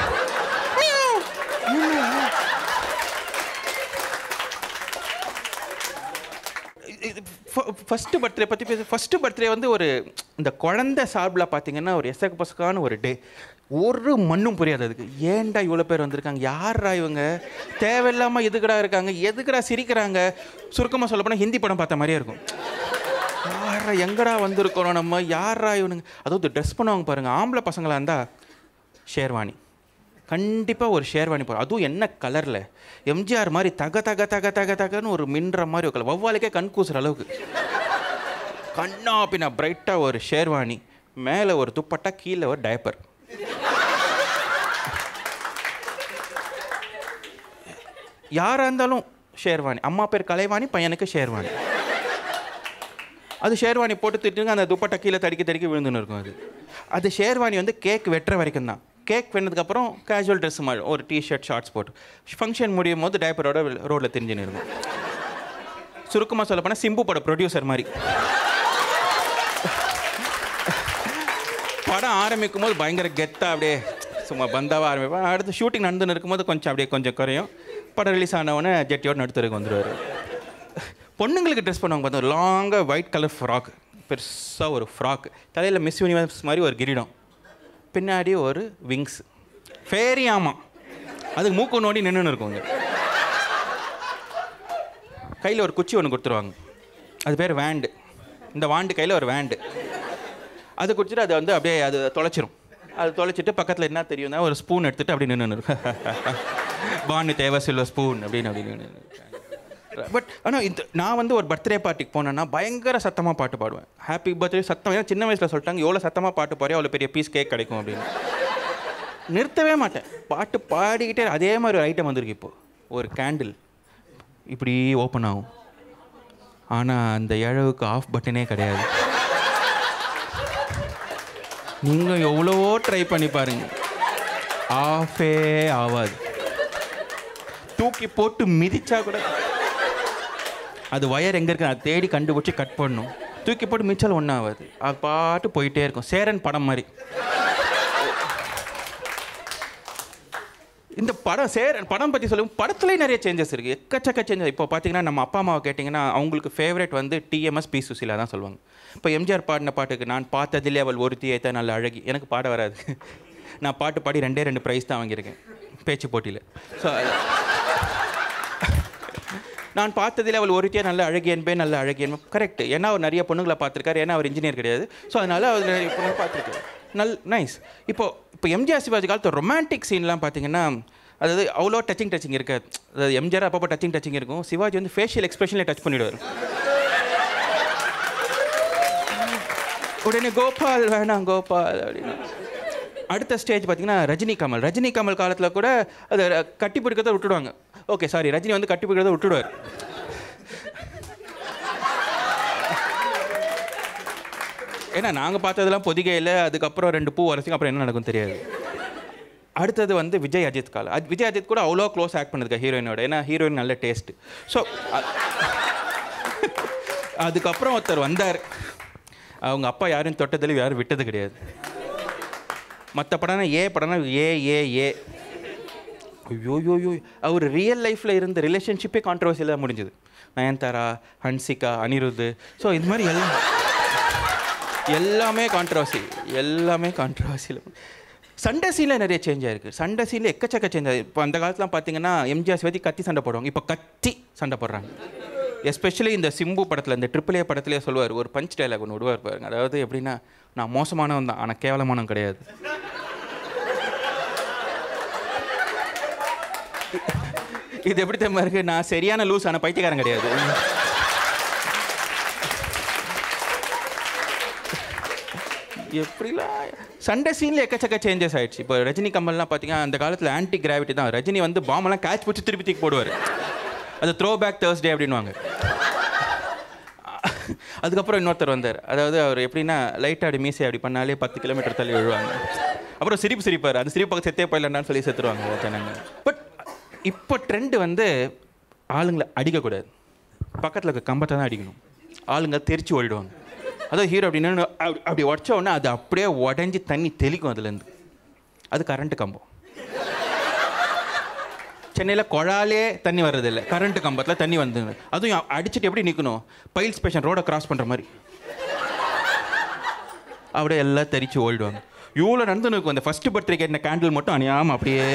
ஃபஸ்ட்டு பர்த்டே பற்றி பேச ஃபஸ்ட்டு பர்த்டே வந்து ஒரு இந்த குழந்தை சார்பில் பார்த்தீங்கன்னா ஒரு எசக்கு பசக்கான ஒரு டே ஒரு மண்ணும் புரியாது அதுக்கு ஏன்டா இவ்வளோ பேர் வந்திருக்காங்க யாரா இவங்க தேவையில்லாமல் எதுக்குடா இருக்காங்க எதுக்குடா சிரிக்கிறாங்க சுருக்கமாக சொல்லப்போனால் ஹிந்தி படம் பார்த்த மாதிரியே இருக்கும் யாரா எங்கடா வந்திருக்கிறோம் நம்ம யாரா இவனுங்க அதாவது ட்ரெஸ் பண்ணுவாங்க பாருங்கள் ஆம்பளை பசங்களாக இருந்தால் ஷேர்வானி கண்டிப்பாக ஒரு ஷேர்வானி போகிறோம் அதுவும் என்ன கலரில் எம்ஜிஆர் மாதிரி தக தக தக தக தகன்னு ஒரு மின்ற மாதிரி ஒரு கலர் வவ்வாலுக்கே கண் கூசுற அளவுக்கு கண்ணா பின்ன பிரைட்டாக ஒரு ஷேர்வானி மேலே ஒரு துப்பட்டா கீழே ஒரு டயப்பர் யாராக இருந்தாலும் ஷேர்வானி அம்மா பேர் கலைவாணி பையனுக்கு ஷேர்வானி அது ஷேர்வானி போட்டு திட்டுங்க அந்த துப்பட்டா கீழே தடிக்க தடிக்க விழுந்துன்னு இருக்கும் அது அது ஷேர்வானி வந்து கேக் வெட்டுற வரைக்கும் தான் கேக் வெட்டினதுக்கப்புறம் கேஷுவல் ட்ரெஸ் மாதிரி ஒரு டிஷர்ட் ஷார்ட்ஸ் போட்டு ஃபங்க்ஷன் முடியும் போது டைப்பரோட ரோட்டில் தெரிஞ்சுன்னு இருக்கும் சுருக்கமாக சொல்ல போனால் சிம்பு பட ப்ரொடியூசர் மாதிரி படம் ஆரம்பிக்கும் போது பயங்கர கெத்தாக அப்படியே சும்மா பந்தாவாக ஆரம்பிப்பேன் அடுத்து ஷூட்டிங் நடந்துன்னு இருக்கும்போது கொஞ்சம் அப்படியே கொஞ்சம் குறையும் படம் ரிலீஸ் ஆனவொடனே ஜெட்டியோட நடுத்தருக்கு வந்துடுவார் பொண்ணுங்களுக்கு ட்ரெஸ் பண்ணுவாங்க பார்த்தா லாங்காக ஒயிட் கலர் ஃப்ராக் பெருசாக ஒரு ஃப்ராக் தலையில் மிஸ் யூனிவர்ஸ் மாதிரி ஒரு கிரீடம் பின்னாடி ஒரு விங்ஸ் ஃபேரி ஆமாம் அதுக்கு மூக்கு நோண்டி நின்றுன்னு இருக்குங்க கையில் ஒரு குச்சி ஒன்று கொடுத்துருவாங்க அது பேர் வேண்டு இந்த வாண்டு கையில் ஒரு வேண்டு அது குடிச்சிட்டு அது வந்து அப்படியே அது தொலைச்சிரும் அது தொலைச்சிட்டு பக்கத்தில் என்ன தெரியும்னா ஒரு ஸ்பூன் எடுத்துட்டு அப்படி நின்று பானு தேவை சில்வர் ஸ்பூன் அப்படின்னு அப்படின்னு பட் ஆனால் இந்த நான் வந்து ஒரு பர்த்டே பார்ட்டிக்கு போனேன்னா பயங்கர சத்தமாக பாட்டு பாடுவேன் ஹாப்பி பர்த்டே சத்தம் ஏன்னா சின்ன வயசில் சொல்லிட்டாங்க எவ்வளோ சத்தமாக பாட்டு பாரு அவ்வளோ பெரிய பீஸ் கேக் கிடைக்கும் அப்படின்னு நிறுத்தவே மாட்டேன் பாட்டு பாடிக்கிட்டே அதே மாதிரி ஒரு ஐட்டம் வந்திருக்கு இப்போ ஒரு கேண்டில் இப்படி ஓப்பன் ஆகும் ஆனால் அந்த இழவுக்கு ஆஃப் பட்டனே கிடையாது நீங்கள் எவ்வளவோ ட்ரை பண்ணி பாருங்க ஆஃபே ஆகாது தூக்கி போட்டு மிதிச்சா கூட அது ஒயர் எங்கே இருக்கு அதை தேடி கண்டுபிடிச்சி கட் பண்ணும் தூக்கி போட்டு மிச்சல் ஒன்றும் ஆகாது அது பாட்டு போயிட்டே இருக்கும் சேரன் படம் மாதிரி இந்த படம் சேர் படம் பற்றி சொல்லும் படத்துலேயே நிறைய சேஞ்சஸ் இருக்குது எக்கச்சக்க சேஞ்சஸ் இப்போ பார்த்தீங்கன்னா நம்ம அப்பா அம்மாவை கேட்டிங்கன்னா அவங்களுக்கு ஃபேவரட் வந்து டிஎம்எஸ் பி சுசிலா தான் சொல்லுவாங்க இப்போ எம்ஜிஆர் பாடின பாட்டுக்கு நான் பார்த்ததிலே அவள் ஒருத்தி ஏத்த நல்ல அழகி எனக்கு பாட வராது நான் பாட்டு பாடி ரெண்டே ரெண்டு ப்ரைஸ் தான் வாங்கியிருக்கேன் பேச்சு போட்டியில் ஸோ நான் பார்த்ததில் அவள் ஒருத்தியே நல்ல அழகி என்பே நல்ல அழகி என்பே கரெக்ட் ஏன்னா அவர் நிறைய பொண்ணுங்களை பார்த்துருக்காரு ஏன்னா அவர் இன்ஜினியர் கிடையாது ஸோ அதனால அவர் நிறைய பொண்ணுங்களை பார்த்துருக்காரு நல் நைஸ் இப்போ இப்போ எம்ஜிஆர் சிவாஜி காலத்து ரொமான்டிக் சீன்லாம் பார்த்தீங்கன்னா அதாவது அவ்வளோ டச்சிங் டச்சிங் இருக்காது அதாவது எம்ஜிஆர் அப்பப்போ டச்சிங் டச்சிங் இருக்கும் சிவாஜி வந்து ஃபேஷியல் எக்ஸ்பிரஷன்லேயே டச் பண்ணிடுவார் உடனே கோபால் வேணாம் கோபால் அப்படின்னு அடுத்த ஸ்டேஜ் பார்த்தீங்கன்னா ரஜினி கமல் ரஜினி கமல் காலத்தில் கூட அதை கட்டி பிடிக்கிறத விட்டுடுவாங்க ஓகே சாரி ரஜினி வந்து கட்டி பிடிக்கிறத விட்டுடுவார் ஏன்னா நாங்கள் பார்த்ததெல்லாம் பொதிகையில் அதுக்கப்புறம் ரெண்டு பூ வரைக்கும் அப்புறம் என்ன நடக்கும் தெரியாது அடுத்தது வந்து விஜய் அஜித் கால் அது விஜய் அஜித் கூட அவ்வளோ க்ளோஸ் ஆக்ட் பண்ணுதுக்கா ஹீரோயினோட ஏன்னா ஹீரோயின் நல்ல டேஸ்ட் ஸோ அதுக்கப்புறம் ஒருத்தர் வந்தார் அவங்க அப்பா யாரையும் தொட்டதில் யாரும் விட்டது கிடையாது மற்ற படம்னா ஏ படம்னா ஏ ஏ ஏ ஐயோ யோ யோ அவர் ரியல் லைஃப்பில் இருந்த ரிலேஷன்ஷிப்பே கான்ட்ரவர்சியில் தான் முடிஞ்சது நயன்தாரா ஹன்சிகா அனிருத் ஸோ இது மாதிரி எல்லாம் எல்லாமே கான்ட்ரவர்சி எல்லாமே கான்ட்ரவர்சியில் சண்டை சீனில் நிறைய சேஞ்ச் ஆயிருக்கு சண்டை சீனில் எக்கச்சக்க சேஞ்ச் ஆயிருக்கு இப்போ அந்த காலத்துலாம் பார்த்தீங்கன்னா எம்ஜிஆர் சிவதி கத்தி சண்டை போடுவாங்க இப்போ கத்தி சண்டை போடுறாங்க எஸ்பெஷலி இந்த சிம்பு படத்தில் இந்த ட்ரிபிள் ஏ படத்துலேயே சொல்லுவார் ஒரு பஞ்ச் டைலாக் ஒன்று விடுவார் பாருங்க அதாவது எப்படின்னா நான் மோசமானவன் தான் ஆனால் கேவலமானவன் கிடையாது இது எப்படி தெரியுமா இருக்கு நான் சரியான லூஸ் ஆனால் பைத்தியக்காரன் கிடையாது எப்படிலாம் சண்டை சீனில் எக்கச்சக்க சேஞ்சஸ் ஆயிடுச்சு இப்போ ரஜினி கமல்லாம் பார்த்தீங்கன்னா அந்த காலத்தில் ஆன்டி கிராவிட்டி தான் ரஜினி வந்து பாம்பெல்லாம் கேட்ச் பிடிச்சி திருப்பி தூக்கி போடுவார் அது த்ரோ பேக் தேர்ஸ்டே அப்படின்வாங்க அதுக்கப்புறம் இன்னொருத்தர் வந்தார் அதாவது அவர் எப்படின்னா லைட்டாக அப்படி மீசை அப்படி பண்ணாலே பத்து கிலோமீட்டர் தள்ளி விழுவாங்க அப்புறம் சிரிப்பு சிரிப்பார் அந்த சிரிப்பு பக்கம் செத்தே போயிடலான்னு சொல்லி செத்துருவாங்க ஜனங்க பட் இப்போ ட்ரெண்டு வந்து ஆளுங்களை அடிக்கக்கூடாது பக்கத்தில் இருக்க கம்பத்தை தான் அடிக்கணும் ஆளுங்க தெரிச்சு ஓடிடுவாங்க அதாவது ஹீரோ அப்படின்னு அப்படி அப்படி உடச்ச உடனே அது அப்படியே உடஞ்சி தண்ணி தெளிக்கும் அதுலேருந்து அது கரண்ட் கம்பம் சென்னையில் குழாலே தண்ணி வர்றதில்ல கரண்ட் கம்பத்தில் தண்ணி வந்துங்க அதுவும் அடிச்சுட்டு எப்படி நிற்கணும் பைல் ஸ்டேஷன் ரோடை கிராஸ் பண்ணுற மாதிரி அப்படியே எல்லாம் தெரிச்சு ஓடிடுவாங்க இவ்வளோ நடந்து நிற்கும் அந்த ஃபஸ்ட்டு பர்த்டே கேட்ட கேண்டில் மட்டும் அணியாமல் அப்படியே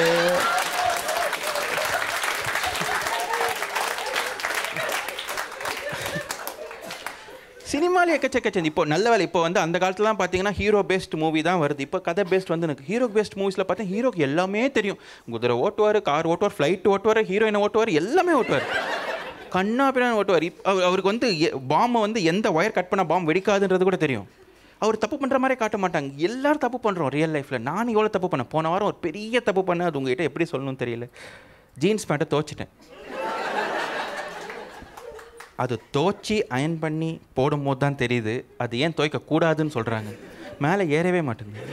சினிமாலே எக்கச்சக்க சேஞ்ச் இப்போ நல்ல வேலை இப்போ வந்து அந்த காலத்துலாம் பார்த்தீங்கன்னா ஹீரோ பேஸ்ட் மூவி தான் வருது இப்போ கதை பேஸ்ட் வந்து எனக்கு ஹீரோ பேஸ்ட் மூவிஸில் பார்த்தா ஹீரோக்கு எல்லாமே தெரியும் குதிரை ஓட்டுவார் கார் ஓட்டுவார் ஃப்ளைட் ஓட்டுவார் ஹீரோயினை ஓட்டுவார் எல்லாமே ஓட்டுவார் கண்ணா பின்னா ஓட்டுவார் இப் அவர் அவருக்கு வந்து பாம்பை வந்து எந்த ஒயர் கட் பண்ணால் பாம்பு வெடிக்காதுன்றது கூட தெரியும் அவர் தப்பு பண்ணுற மாதிரி காட்ட மாட்டாங்க எல்லாரும் தப்பு பண்ணுறோம் ரியல் லைஃப்பில் நான் எவ்வளோ தப்பு பண்ணேன் போன வாரம் ஒரு பெரிய தப்பு பண்ணேன் அது உங்ககிட்ட எப்படி சொல்லணும்னு தெரியல ஜீன்ஸ் பேண்ட்டை துவச்சிட்டேன் அது தோச்சி அயன் பண்ணி போடும்போது தான் தெரியுது அது ஏன் துவைக்க கூடாதுன்னு சொல்கிறாங்க மேலே ஏறவே மாட்டேங்குது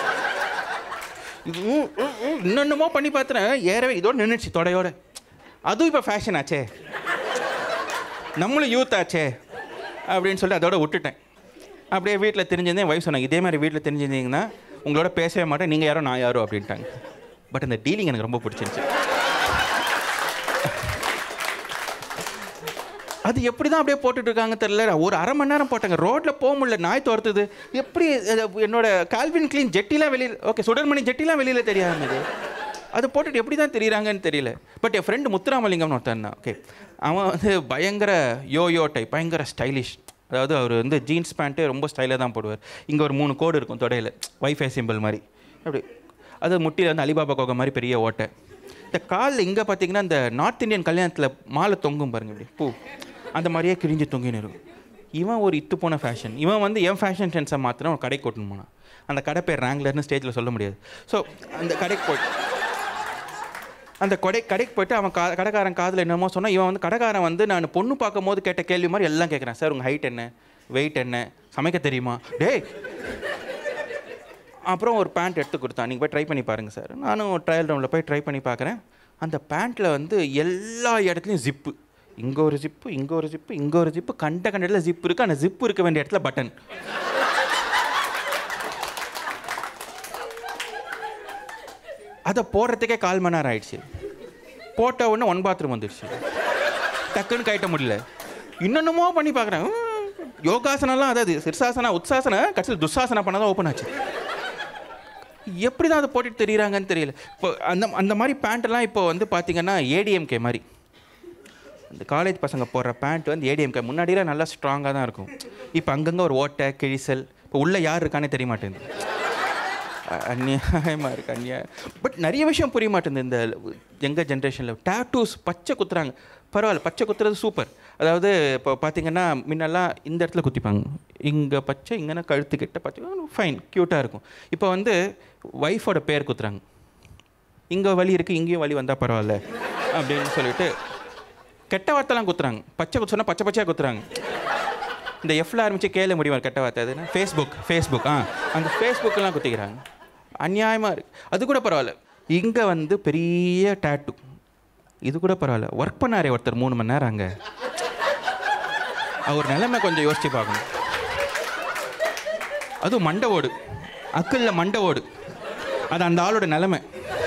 இது, உம், உம், உம், இன்னொன்னுமோ பண்ணி பார்த்துறேன் ஏறவே இதோட நின்றுச்சு தொடையோட அதுவும் இப்போ ஃபேஷன் ஆச்சே நம்மளும் யூத் ஆச்சே அப்படின்னு சொல்லி அதோட விட்டுட்டேன் அப்படியே வீட்டில் தெரிஞ்சிருந்தேன் வைஃப் சொன்னாங்க இதே மாதிரி வீட்டில் தெரிஞ்சிருந்தீங்கன்னா உங்களோட பேசவே மாட்டேன் நீங்கள் யாரோ நான் யாரோ அப்படின்ட்டாங்க பட் அந்த டீலிங் எனக்கு ரொம்ப பிடிச்சிருந்துச்சு அது எப்படி தான் அப்படியே போட்டுட்டு இருக்காங்க தெரியல ஒரு அரை மணி நேரம் போட்டாங்க ரோட்டில் போக முடியல நாய் துரத்துது எப்படி அது என்னோட கால்வின் க்ளீன் ஜெட்டிலாம் வெளியில் ஓகே சுடர்மணி ஜெட்டிலாம் வெளியில் தெரியாம இது அது போட்டுட்டு எப்படி தான் தெரியுறாங்கன்னு தெரியல பட் என் ஃப்ரெண்டு முத்துராமலிங்கம்னு ஒருத்தன் தான் ஓகே அவன் வந்து பயங்கர யோ யோ டைப் பயங்கர ஸ்டைலிஷ் அதாவது அவர் வந்து ஜீன்ஸ் பேண்ட்டு ரொம்ப ஸ்டைலாக தான் போடுவார் இங்கே ஒரு மூணு கோடு இருக்கும் தொடையில் வைஃபை சிம்பிள் மாதிரி அப்படி அது முட்டியில் வந்து அலிபாபா கோகை மாதிரி பெரிய ஓட்டை இந்த காலில் இங்கே பார்த்தீங்கன்னா இந்த நார்த் இந்தியன் கல்யாணத்தில் மாலை தொங்கும் பாருங்க இப்படி பூ அந்த மாதிரியே கிழிஞ்சு தொங்கின்னு இருக்கும் இவன் ஒரு இத்து போன ஃபேஷன் இவன் வந்து என் ஃபேஷன் சென்ஸை மாத்திரம் ஒரு கடைக்கு கூட்டணும் போனான் அந்த கடை பேர் ரேங்லர்னு ஸ்டேஜில் சொல்ல முடியாது ஸோ அந்த கடைக்கு போய் அந்த கொடை கடைக்கு போயிட்டு அவன் கா கடைக்காரன் காதில் என்னமோ சொன்னால் இவன் வந்து கடைக்காரன் வந்து நான் பொண்ணு பார்க்கும் போது கேட்ட கேள்வி மாதிரி எல்லாம் கேட்குறேன் சார் உங்கள் ஹைட் என்ன வெயிட் என்ன சமைக்க தெரியுமா டேய் அப்புறம் ஒரு பேண்ட் எடுத்து கொடுத்தான் நீங்கள் போய் ட்ரை பண்ணி பாருங்கள் சார் நானும் ட்ரையல் ரூமில் போய் ட்ரை பண்ணி பார்க்குறேன் அந்த பேண்ட்டில் வந்து எல்லா இடத்துலையும் ஜிப்பு இங்கே ஒரு ஜிப்பு இங்கே ஒரு ஜிப்பு இங்கே ஒரு ஜிப்பு கண்ட கண்ட இடத்துல ஜிப் இருக்குது அந்த ஜிப்பு இருக்க வேண்டிய இடத்துல பட்டன் அதை போடுறதுக்கே கால் மணி நேரம் ஆயிடுச்சு போட்ட உடனே ஒன் பாத்ரூம் வந்துடுச்சு டக்குன்னு கட்ட முடியல இன்னொன்னுமோ பண்ணி பார்க்குறேன் யோகாசனம்லாம் அதாவது சிர்சாசனா உத்சாசன கடைசியில் துஷாசனா பண்ணால் ஓப்பன் ஆச்சு எப்படி தான் அதை போட்டுட்டு தெரியுறாங்கன்னு தெரியல இப்போ அந்த அந்த மாதிரி பேண்ட்டெல்லாம் இப்போ வந்து பார்த்தீங்கன்னா ஏடிஎம்கே மாதிரி இந்த காலேஜ் பசங்க போடுற பேண்ட் வந்து ஏடிஎம்கே முன்னாடியெல்லாம் நல்லா ஸ்ட்ராங்காக தான் இருக்கும் இப்போ அங்கங்கே ஒரு ஓட்டை கிழிசல் இப்போ உள்ளே யார் இருக்கானே தெரிய மாட்டேங்குது அ- அநியாயமாக இருக்கு அநியாயம் பட் நிறைய விஷயம் புரிய மாட்டேங்குது இந்த யங்கர் ஜென்ரேஷனில் டேட்டூஸ் பச்சை குத்துறாங்க பரவாயில்ல பச்சை குத்துறது சூப்பர் அதாவது இப்போ பார்த்தீங்கன்னா முன்னெல்லாம் இந்த இடத்துல குத்திப்பாங்க இங்கே பச்சை இங்கே கழுத்து கிட்ட பச்சை ஃபைன் க்யூட்டாக இருக்கும் இப்போ வந்து ஒய்ஃபோட பேர் குத்துறாங்க இங்கே வலி இருக்குது இங்கேயும் வலி வந்தால் பரவாயில்ல அப்படின்னு சொல்லிட்டு கெட்ட வார்த்தைலாம் குத்துறாங்க பச்சை குத்து சொன்னால் பச்சை பச்சையாக குத்துறாங்க இந்த எஃப்ல ஆரம்பிச்சு கேள முடியுமா கெட்ட வார்த்தை அதுன்னா ஃபேஸ்புக் ஃபேஸ்புக் ஆ அந்த ஃபேஸ்புக்கெல்லாம் குத்திக்கிறாங்க அநியாயமாக இருக்கு அது கூட பரவாயில்ல இங்கே வந்து பெரிய டேட்டு இது கூட பரவாயில்ல ஒர்க் பண்ணாரே ஒருத்தர் மூணு மணி நேரம் அங்கே அவர் நிலைமை கொஞ்சம் யோசிச்சு பார்க்கணும் அதுவும் மண்டை ஓடு அக்கல்ல மண்டை ஓடு அது அந்த ஆளோட நிலைமை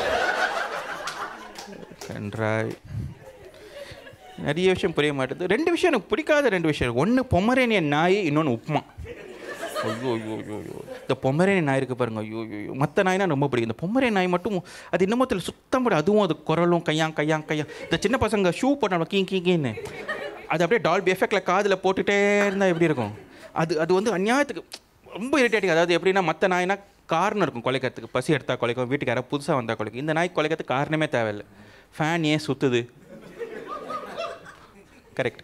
கன்றாய் நிறைய விஷயம் புரிய மாட்டேது ரெண்டு விஷயம் எனக்கு பிடிக்காத ரெண்டு விஷயம் ஒன்று பொமரேனியன் நாய் இன்னொன்று உப்புமா ஐயோ ஐயோ ஐயோ ஐயோ இந்த பொமரேனியன் நாய் இருக்கு பாருங்க ஐயோ ஐயோ ஐயோ மற்ற நாய்னா ரொம்ப பிடிக்கும் இந்த பொமரேன் நாய் மட்டும் அது இன்னமும் சுத்தம் கூட அதுவும் அது குரலும் கையாங் கையாங் கையா இந்த சின்ன பசங்க ஷூ போட்டாங்க கீ கீ கீன்னு அது அப்படியே டால்பி எஃபெக்டில் காதில் போட்டுகிட்டே இருந்தால் எப்படி இருக்கும் அது அது வந்து அநியாயத்துக்கு ரொம்ப இரிட்டேட்டிங் அதாவது எப்படின்னா மற்ற நாய்னா காரணம் இருக்கும் குலைக்கிறதுக்கு பசி எடுத்தா குலைக்கும் வீட்டுக்கு யாராவது புதுசாக வந்தால் குலைக்கும் இந்த நாய் குலைக்கிறதுக்கு காரணமே தேவையில்லை ஃபேன் ஏன் சுற்றுது கரெக்ட்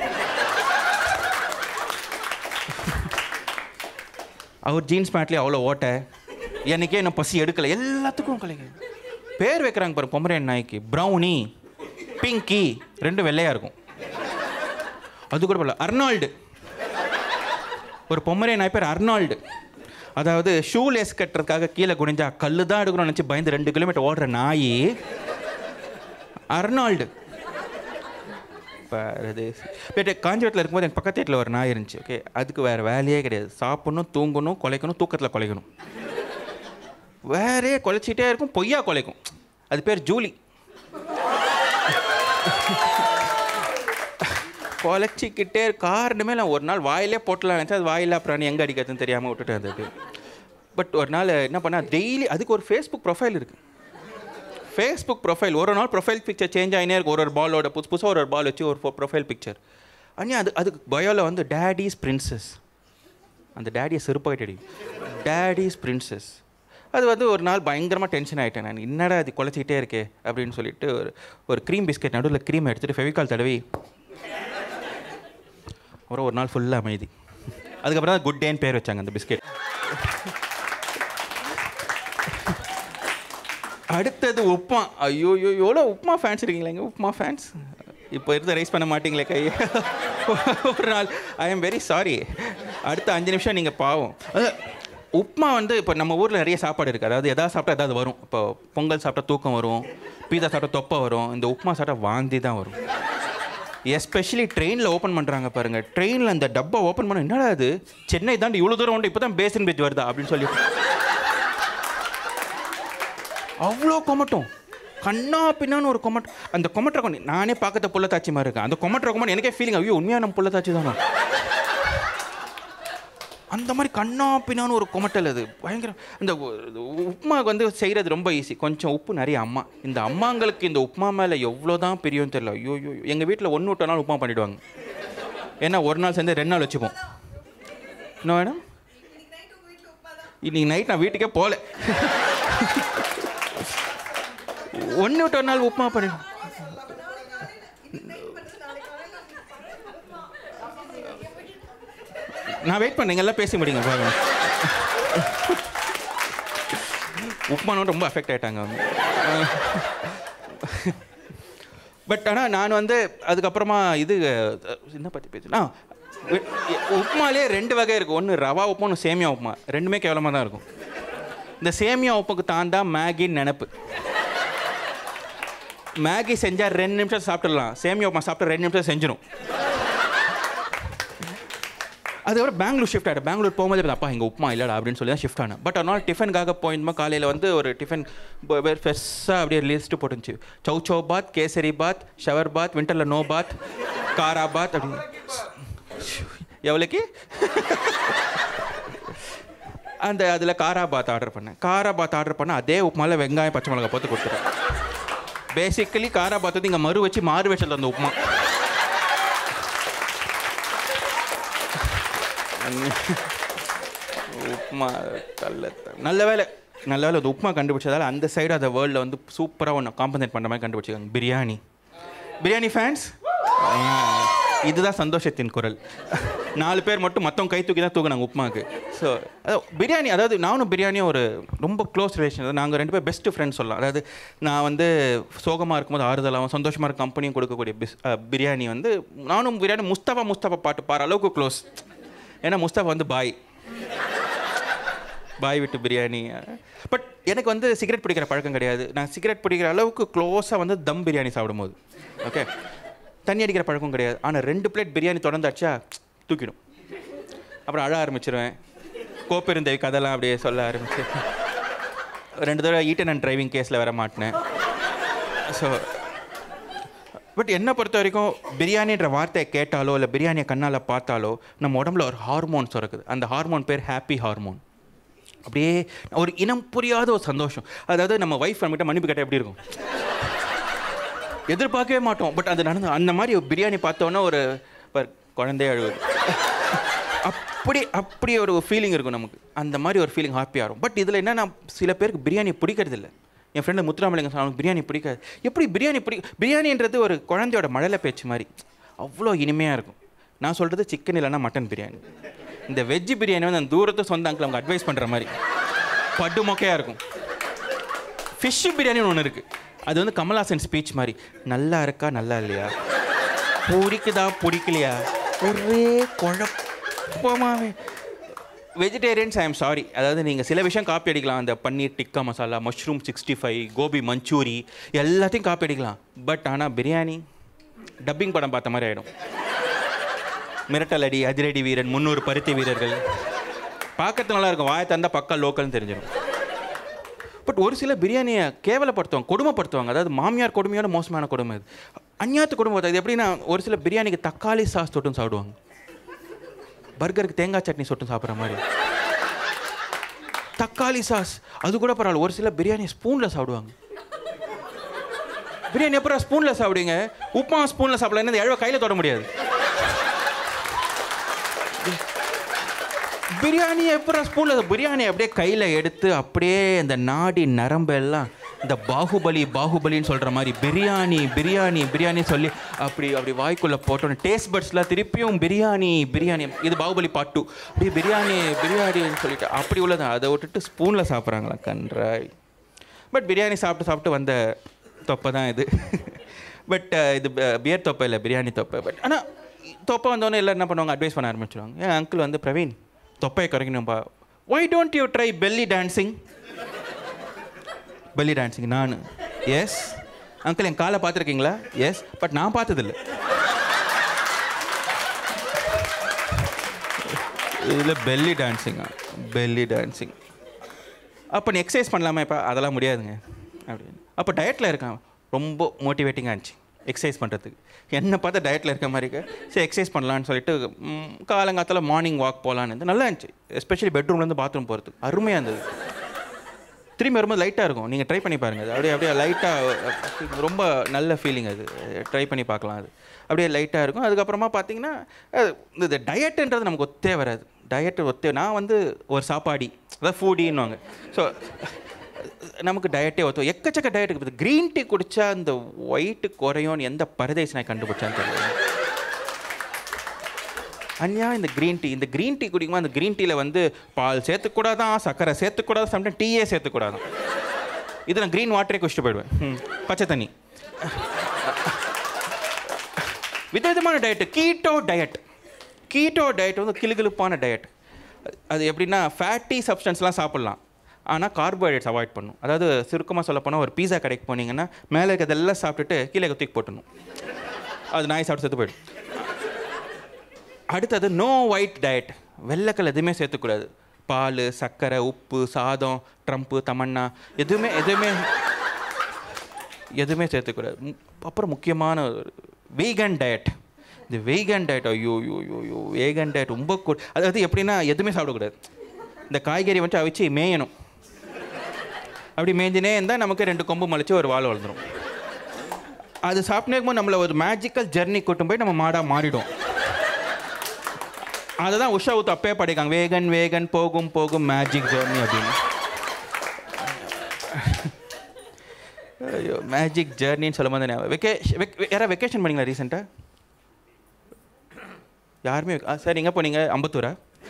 அவர் ஜீன்ஸ் பேண்ட்லேயே அவ்வளோ ஓட்டை எனக்கே இன்னும் பசி எடுக்கலை எல்லாத்துக்கும் கலைங்க பேர் வைக்கிறாங்க பாரு பொமரேன் நாய்க்கு ப்ரௌனி பிங்கி ரெண்டும் வெள்ளையாக இருக்கும் அது கூட பரவாயில்ல அர்னால்டு ஒரு பொம்மரே நாய் பேர் அர்னால்டு அதாவது ஷூ லேஸ் கட்டுறதுக்காக கீழே குனிஞ்சா கல்லு தான் எடுக்கணும்னு நினச்சி பயந்து ரெண்டு கிலோமீட்டர் ஓடுற நாய் அர்னால்டு பாரது பட் காஞ்சிபுரத்தில் இருக்கும்போது எங்கள் பக்கத்து வீட்டில் ஒரு நாய் இருந்துச்சு ஓகே அதுக்கு வேறு வேலையே கிடையாது சாப்பிடணும் தூங்கணும் குலைக்கணும் தூக்கத்தில் குலைக்கணும் வேறே குலைச்சிட்டே இருக்கும் பொய்யா குலைக்கும் அது பேர் ஜூலி குலைச்சிக்கிட்டே காரணமே நான் ஒரு நாள் வாயிலே போட்டலாம் நினச்சா அது வாயிலா பிராணி எங்கே அடிக்கிறதுன்னு தெரியாமல் விட்டுட்டேன் அது பட் ஒரு நாள் என்ன பண்ணால் டெய்லி அதுக்கு ஒரு ஃபேஸ்புக் ப்ரொஃபைல் இருக்குது ஃபேஸ்புக் ப்ரொஃபைல் ஒரு நாள் ப்ரொஃபைல் பிக்சர் சேஞ்ச் ஆகினே இருக்கும் ஒரு ஒரு பாலோட புதுசு புதுசாக ஒரு ஒரு பால் வச்சு ஒரு ப்ரொஃபைல் பிக்சர் அண்ணா அது அதுக்கு பயோவில் வந்து டேடிஸ் பிரின்சஸ் அந்த டேடியை செருப்பாயிட்டடி டேடிஸ் பிரின்சஸ் அது வந்து ஒரு நாள் பயங்கரமாக டென்ஷன் ஆகிட்டேன் நான் என்னடா அது குலைச்சிக்கிட்டே இருக்கே அப்படின்னு சொல்லிட்டு ஒரு ஒரு க்ரீம் பிஸ்கெட் நடுவில் க்ரீம் எடுத்துகிட்டு ஃபெவிகால் தடவி அப்புறம் ஒரு நாள் ஃபுல்லாக அமைதி அதுக்கப்புறம் தான் குட் டேன்னு பேர் வச்சாங்க அந்த பிஸ்கெட் அடுத்தது உப்மா ஐயோ ஐயோ எவ்வளோ உப்மா ஃபேன்ஸ் இருக்கீங்களா உப்மா ஃபேன்ஸ் இப்போ இருந்து ரைஸ் பண்ண மாட்டீங்களே கை ஒரு நாள் ஐ எம் வெரி சாரி அடுத்த அஞ்சு நிமிஷம் நீங்கள் பாவம் அது, உப்மா வந்து இப்போ நம்ம ஊரில் நிறைய சாப்பாடு இருக்குது அதாவது எதாவது சாப்பிட்டா எதாவது வரும் இப்போ பொங்கல் சாப்பிட்டா தூக்கம் வரும் பீஸா சாப்பிட்டா தொப்பை வரும் இந்த உப்மா சாப்பிட்டா வாந்தி தான் வரும் எஸ்பெஷலி ட்ரெயினில் ஓப்பன் பண்ணுறாங்க பாருங்க ட்ரெயினில் அந்த டப்பா ஓப்பன் பண்ண என்னடா அது சென்னை தாண்டி இவ்வளோ தூரம் உண்டு இப்போ தான் பேசின் பிரிட்ஜ் வருதா அப்படின்னு சொல்லி அவ்வளோ கொமட்டும் கண்ணா பின்னான்னு ஒரு கொமட் அந்த கொமட்டுற கொண்டு நானே பார்க்கத்த புள்ளத்தாச்சி மாதிரி இருக்கேன் அந்த கொமட்டுற கொமட் எனக்கே ஃபீலிங் ஐயோ உண்மையாக நம்ம புள்ளத்தாச்சி தானே அந்த மாதிரி கண்ணா பின்னான்னு ஒரு கொமட்டல் அது பயங்கர இந்த உ- உப்புமாவுக்கு வந்து செய்கிறது ரொம்ப ஈஸி கொஞ்சம் உப்பு நிறைய அம்மா இந்த அம்மாங்களுக்கு இந்த உப்புமா மேலே எவ்வளோ தான் பிரியும் தெரியல ஐயோ ஐயோ எங்கள் வீட்டில் ஒன்று விட்ட நாள் உப்புமா பண்ணிடுவாங்க ஏன்னா ஒரு நாள் சேர்ந்து ரெண்டு நாள் வச்சுப்போம் என்ன மேடம் இன்னைக்கு நைட் நான் வீட்டுக்கே போகல ஒன்று விட்டு ஒரு நாள் உப்புமா பண்ணி நான் வெயிட் பண்ணேங்க எல்லாம் பேசி முடியுங்க பாருங்க உப்மானோட ரொம்ப அஃபெக்ட் ஆயிட்டாங்க அவங்க பட் ஆனால் நான் வந்து அதுக்கப்புறமா இது அஹ், என்ன பற்றி பேசுனா உப்புமாலே ரெண்டு வகை இருக்குது ஒன்று ரவா உப்புமா ஒன்று சேமியா உப்புமா ரெண்டுமே கேவலமாக தான் இருக்கும் இந்த சேமியா உப்புக்கு தாண்டா மேகின்னு நினப்பு மேகி செஞ்சால் ரெண்டு நிமிஷம் சாப்பிட்டுடலாம் சேமியா உப்புமா சாப்பிட்டு ரெண்டு நிமிஷம் செஞ்சிடும் அதுக்கப்புறம் பெங்களூர் ஷிஃப்ட் ஆகிட்டேன் பெங்களூர் போகும்போது பார்த்தா, அப்பா எங்கள் உப்புமா இல்லைடா அப்படின்னு சொல்லி தான் ஷிஃப்ட் ஆனேன் பட் ஒரு நாள் டிஃபனுக்காக போயிருந்தோம் காலையில் வந்து ஒரு டிஃபன் பெருசாக அப்படியே லிஸ்ட்டு போட்டுருந்துச்சு சௌ சௌ பாத் கேசரி பாத் ஷவர் பாத் விண்டரில் நோ பாத் காரா பாத் அப்படின்னு எவ்வளோக்கு அந்த அதில் காரா பாத் ஆர்டர் பண்ணேன் காரா பாத் ஆர்டர் பண்ண அதே உப்புமாவில் வெங்காயம் பச்சை மிளகா போட்டு கொடுத்துட்டேன் பேசிக்கலி காரா பாத் வந்து இங்கே மறு வச்சு மாறு வச்சது அந்த உப்புமா உப்மா கல்ல நல்ல வேலை நல்ல வேலை அது உப்மா கண்டுபிடிச்சதால அந்த சைடு அந்த வேர்ல்டில் வந்து சூப்பராக ஒன்று காம்பன்சேட் பண்ணுற மாதிரி கண்டுபிடிச்சிருக்காங்க பிரியாணி பிரியாணி ஃபேன்ஸ் இதுதான் சந்தோஷத்தின் குரல் நாலு பேர் மட்டும் மொத்தம் கை தூக்கி தான் தூக்குனாங்க உப்புமாக்கு ஸோ பிரியாணி அதாவது நானும் பிரியாணியும் ஒரு ரொம்ப க்ளோஸ் ரிலேஷன் அதாவது நாங்கள் ரெண்டு பேர் பெஸ்ட் ஃப்ரெண்ட்ஸ் சொல்லலாம் அதாவது நான் வந்து சோகமாக இருக்கும்போது ஆறுதலாகவும் சந்தோஷமாக இருக்க கம்பெனியும் கொடுக்கக்கூடிய பிஸ் அஹ், பிரியாணி வந்து நானும் பிரியாணி முஸ்தபா முஸ்தபா பாட்டு பாரு அளவுக்கு க்ளோஸ் ஏன்னா முஸ்தபா வந்து பாய் பாய் விட்டு பிரியாணி பட் எனக்கு வந்து சிகரெட் பிடிக்கிற பழக்கம் கிடையாது நான் சிகரெட் பிடிக்கிற அளவுக்கு க்ளோஸாக வந்து தம் பிரியாணி சாப்பிடும்போது ஓகே தண்ணி அடிக்கிற பழக்கம் கிடையாது ஆனால் ரெண்டு பிளேட் பிரியாணி தொடர்ந்தாச்சா தூக்கிடும் அப்புறம் அழ ஆரம்பிச்சிருவேன் கோப்பெருந்தேவி கதைலாம் அப்படியே சொல்ல ஆரம்பிச்சு ரெண்டு தடவை ஈட்டன் அண்ட் டிரைவிங் கேஸில் வர மாட்டினேன் ஸோ பட் என்னை பொறுத்த வரைக்கும் பிரியாணின்ற வார்த்தையை கேட்டாலோ இல்லை பிரியாணியை கண்ணால் பார்த்தாலோ நம்ம உடம்புல ஒரு ஹார்மோன் சுரக்குது அந்த ஹார்மோன் பேர் ஹாப்பி ஹார்மோன் அப்படியே ஒரு இனம் புரியாத ஒரு சந்தோஷம் அதாவது நம்ம ஒய்ஃப் நம்மகிட்ட மன்னிப்பு கேட்டால் எப்படி இருக்கும் எதிர்பார்க்கவே மாட்டோம் பட் அது நடந்து அந்த மாதிரி ஒரு பிரியாணி பார்த்தோன்னா ஒரு பார், குழந்தையே அழுகுது அப்படி அப்படி ஒரு ஃபீலிங் இருக்கும் நமக்கு அந்த மாதிரி ஒரு ஃபீலிங் ஹாப்பியாக இருக்கும் பட் இதில் என்னன்னா சில பேருக்கு பிரியாணி பிடிக்கிறது இல்லை என் ஃப்ரெண்டு முத்துராமலிங்கம் சொன்னாங்க பிரியாணி பிடிக்காது எப்படி பிரியாணி பிடி பிரியாணின்றது ஒரு குழந்தையோட மழலை பேச்சு மாதிரி அவ்வளோ இனிமையாக இருக்கும் நான் சொல்கிறது சிக்கன் இல்லைன்னா மட்டன் பிரியாணி இந்த வெஜ் பிரியாணி வந்து அந்த தூரத்து சொந்த அங்கிள் அவங்க அட்வைஸ் பண்ணுற மாதிரி பட்டு மொக்கையாக இருக்கும் ஃபிஷ் பிரியாணின்னு ஒன்று இருக்குது அது வந்து கமல்ஹாசன் ஸ்பீச் மாதிரி நல்லா இருக்கா நல்லா இல்லையா பிடிக்குதா பிடிக்கலையா ஒரே குழப்பமாவே வெஜிடேரியன்ஸ் ஐ எம் சாரி அதாவது நீங்கள் சில விஷயம் காப்பி அடிக்கலாம் அந்த paneer tikka masala mushroom sixty five gobi manchuri எல்லாத்தையும் காப்பி அடிக்கலாம் பட் ஆனால் பிரியாணி டப்பிங் படம் பார்த்த மாதிரி ஆகிடும் மிரட்டல் அடி அதிரடி வீரன் முந்நூறு பருத்தி வீரர்கள் பார்க்கறது நல்லா இருக்கும் வாயை தந்தா பக்கா லோக்கல்னு தெரிஞ்சிடும் பட் ஒரு சில பிரியாணியை கேவலப்படுத்துவாங்க கொடுமைப்படுத்துவாங்க அதாவது மாமியார் கொடுமையோட மோசமான கொடுமை இது அந்நியாத்து கொடுமை இது எப்படின்னா ஒரு சில பிரியாணிக்கு தக்காளி சாஸ் தொட்டும் சாப்பிடுவாங்க பர்கருக்கு தேங்காய் சட்னி சொட்டும் சாப்பிட்ற மாதிரி தக்காளி சாஸ் அது கூட பரவாயில்ல ஒரு சில பிரியாணி ஸ்பூனில் சாப்பிடுவாங்க பிரியாணி எப்பறம் ஸ்பூனில் சாப்பிடுவீங்க உப்புமா ஸ்பூனில் சாப்பிடலாம் என்ன எழவ கையில் தொட முடியாது பிரியாணி எப்பறம் ஸ்பூனில் பிரியாணி அப்படியே கையில் எடுத்து அப்படியே இந்த நாடி நரம்பு எல்லாம் இந்த பாகுபலி பாகுபலின்னு சொல்கிற மாதிரி பிரியாணி பிரியாணி பிரியாணி சொல்லி அப்படி அப்படி வாய்க்குள்ளே போட்டோன்னு டேஸ்ட் பட்ஸில் திருப்பியும் பிரியாணி பிரியாணி இது பாகுபலி பாட்டு அப்படியே பிரியாணி பிரியாணின்னு சொல்லிட்டு அப்படி உள்ளது அதை விட்டுட்டு ஸ்பூனில் சாப்பிட்றாங்களா கன்றாய் பட் பிரியாணி சாப்பிட்டு சாப்பிட்டு வந்த தொப்பை தான் இது பட் இது பியர் தொப்பை இல்லை பிரியாணி தொப்பை பட் ஆனால் தொப்பை வந்தோடனே எல்லாம் என்ன பண்ணுவாங்க அட்வைஸ் பண்ண ஆரம்பிச்சிடுவாங்க என் அங்கிள் வந்து பிரவீன் தொப்பையை குறைக்கணும்பா why don't you try belly dancing belly dancing நான் எஸ் அங்கிள் என் காலை பார்த்துருக்கீங்களா எஸ் பட் நான் பார்த்ததில்ல இதில் பெல்லி டான்சிங்கா பெல்லி டான்சிங் அப்போ நீ எக்ஸசைஸ் பண்ணலாமா இப்போ அதெல்லாம் முடியாதுங்க அப்படின்னு அப்போ டயட்டில் இருக்கான் ரொம்ப மோட்டிவேட்டிங்காக இருந்துச்சு எக்ஸசைஸ் பண்ணுறதுக்கு என்னை பார்த்தா டயட்டில் இருக்க மாதிரி இருக்கு சரி எக்ஸசைஸ் பண்ணலான்னு சொல்லிட்டு ம், காலங்காத்தால மார்னிங் வாக் போகலான்னு இருந்து நல்லா இருந்துச்சு எஸ்பெஷலி பெட்ரூம்லேருந்து பாத்ரூம் போகிறதுக்கு அருமையாக இருந்தது திரும்பி வரும்போது லைட்டாக இருக்கும் நீங்கள் ட்ரை பண்ணி பாருங்கள் அது அப்படியே அப்படியே லைட்டாக ரொம்ப நல்ல ஃபீலிங் அது ட்ரை பண்ணி பார்க்கலாம் அது அப்படியே லைட்டாக இருக்கும் அதுக்கப்புறமா பார்த்தீங்கன்னா அது இந்த டயட்டுன்றது நமக்கு ஒத்தே வராது டயட்டு ஒத்தே நான் வந்து ஒரு சாப்பாடி அதாவது ஃபூடின்னுவாங்க ஸோ நமக்கு டயட்டே ஒத்து எக்கச்சக்க டயட் இருக்குது க்ரீன் டீ குடித்தா அந்த ஒயிட்டு குறையும்னு எந்த பரதேசி நான் கண்டுபிடிச்சான்னு தெரியல அன்யா இந்த க்ரீன் டீ இந்த க்ரீன் டீ குடிக்கும்போது அந்த க்ரீன் டீயில் வந்து பால் சேர்த்துக்கூடாதான் சர்க்கரை சேர்த்துக்கூடாது சம்டைம் டீயே சேர்த்துக்கூடாதான் இது நான் க்ரீன் வாட்டரே குடிச்சிட்டு போயிடுவேன் ம், பச்சை தண்ணி விதவிதமான diet keto diet keto diet வந்து கிளுகிளுப்பான டயட் அது எப்படின்னா ஃபேட்டி சப்ஸ்டன்ஸ்லாம் சாப்பிட்லாம் ஆனால் கார்போஹைட்ரேட்ஸ் அவாய்ட் பண்ணும் அதாவது சுருக்கமாக சொல்ல போனால் ஒரு பீஸா கடைக்கு போனீங்கன்னா மேலே இருக்கிறதெல்லாம் சாப்பிட்டுட்டு கீழே தூக்கி போட்டணும் அது நாய் சாப்பிட்டு செத்து போயிடும் அடுத்தது நோ ஒயிட் டயட் வெள்ளைக்கல் எதுவுமே சேர்த்துக்கூடாது பால் சர்க்கரை உப்பு சாதம் ட்ரம்ப்பு தமன்னா எதுவுமே எதுவுமே எதுவுமே சேர்த்துக்கூடாது மு- அப்புறம் முக்கியமான ஒரு வீகன் டயட் இந்த வீகன் டயட் ஐயோ ஐயோ ஐயோ ஐயோ வேகன் டயட் ரொம்ப கு- அதாவது எப்படின்னா எதுவுமே சாப்பிடக்கூடாது இந்த காய்கறி வந்துட்டு அவிச்சு மேயணும் அப்படி மேய்ஞ்சினே இருந்தால் நமக்கு ரெண்டு கொம்பு முளைச்சி ஒரு வாழை வளர்ந்துடும் அது சாப்பிட்டே இருக்கும்போது நம்மளை ஒரு மேஜிக்கல் ஜெர்னி கூட்டும் போய் நம்ம மாடாக மாறிடும் அதை தான் உஷா ஊத்து அப்பயே படிக்காங்க வேகன் வேகன் போகும் போகும் மேஜிக் ஜெர்னி அப்படின்னு ஐயோ மேஜிக் ஜேர்னின்னு சொல்லும் போது வெக்கே யாராவது வெக்கேஷன் பண்ணீங்களா ரீசெண்டாக யாருமே ஆ, சார் எங்கே போனீங்க அம்பத்தூரா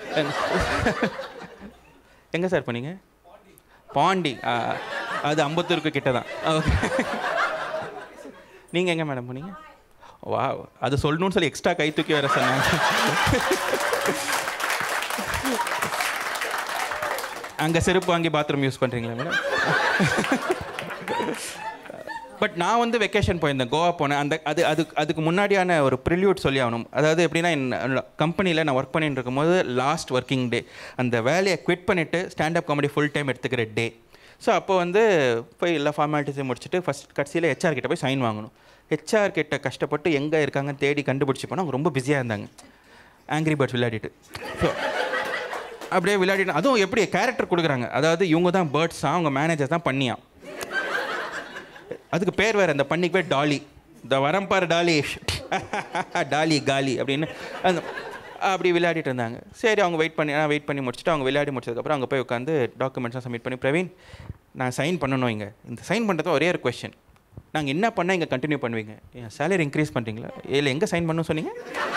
எங்கே சார் போனீங்க பாண்டி ஆ, அது அம்பத்தூருக்கு கிட்ட தான் ஓகே நீங்கள் எங்கே மேடம் போனீங்க வா அது சொல்லணும்னு சொல்லி எக்ஸ்ட்ரா கை தூக்கி வர சொன்னாங்க அங்கே செருப்பு வாங்கி பாத்ரூம் யூஸ் பண்ணுறீங்களா மேடம் பட் நான் வந்து வெக்கேஷன் போயிருந்தேன் கோவா போனேன் அந்த அது அது அதுக்கு முன்னாடியான ஒரு ப்ரில்யூட் சொல்லி ஆகணும் அதாவது எப்படின்னா என் கம்பெனியில் நான் ஒர்க் பண்ணிட்டு இருக்கும்போது லாஸ்ட் ஒர்க்கிங் டே அந்த வேலையை குவிட் பண்ணிவிட்டு ஸ்டாண்டப் காமெடி ஃபுல் டைம் எடுத்துக்கிற டே ஸோ அப்போ வந்து போய் எல்லா ஃபார்மாலிட்டிஸையும் முடிச்சுட்டு ஃபஸ்ட் கடைசியில் ஹெச்ஆர் கிட்ட போய் சைன் வாங்கணும் ஹெச்ஆர் கிட்ட கஷ்டப்பட்டு எங்கே இருக்காங்க தேடி கண்டுபிடிச்சி போனால் அவங்க ரொம்ப பிஸியாக இருந்தாங்க ஆங்கிரி பேர்ட்ஸ் விளையாடிட்டு ஸோ அப்படியே விளையாடிட்டு அதுவும் எப்படி கேரக்டர் கொடுக்குறாங்க அதாவது இவங்க தான் பேர்ட்ஸாக அவங்க மேனேஜர் தான் பண்ணியான் அதுக்கு பேர் வேறு அந்த பண்ணிக்கு பேர் டாலி இந்த வரம் பாரு டாலி டாலி காலி அப்படின்னு அந்த அப்படி விளையாடிட்டு இருந்தாங்க சரி அவங்க வெயிட் பண்ணி நான் வெயிட் பண்ணி முடிச்சுட்டு அவங்க விளையாடி முடிச்சதுக்கப்புறம் அங்கே போய் உட்காந்து டாக்குமெண்ட்ஸ்லாம் சப்மிட் பண்ணி பிரவீன் நான் சைன் பண்ணணும் இங்கே இந்த சைன் பண்ணுறது ஒரே ஒரு கொஷின் நாங்கள் என்ன பண்ணால் இங்கே கண்டினியூ பண்ணுவீங்க என் சேலரி இன்க்ரீஸ் பண்ணுறீங்களா இல்லை எங்கே சைன் பண்ணணும் சொன்னீங்க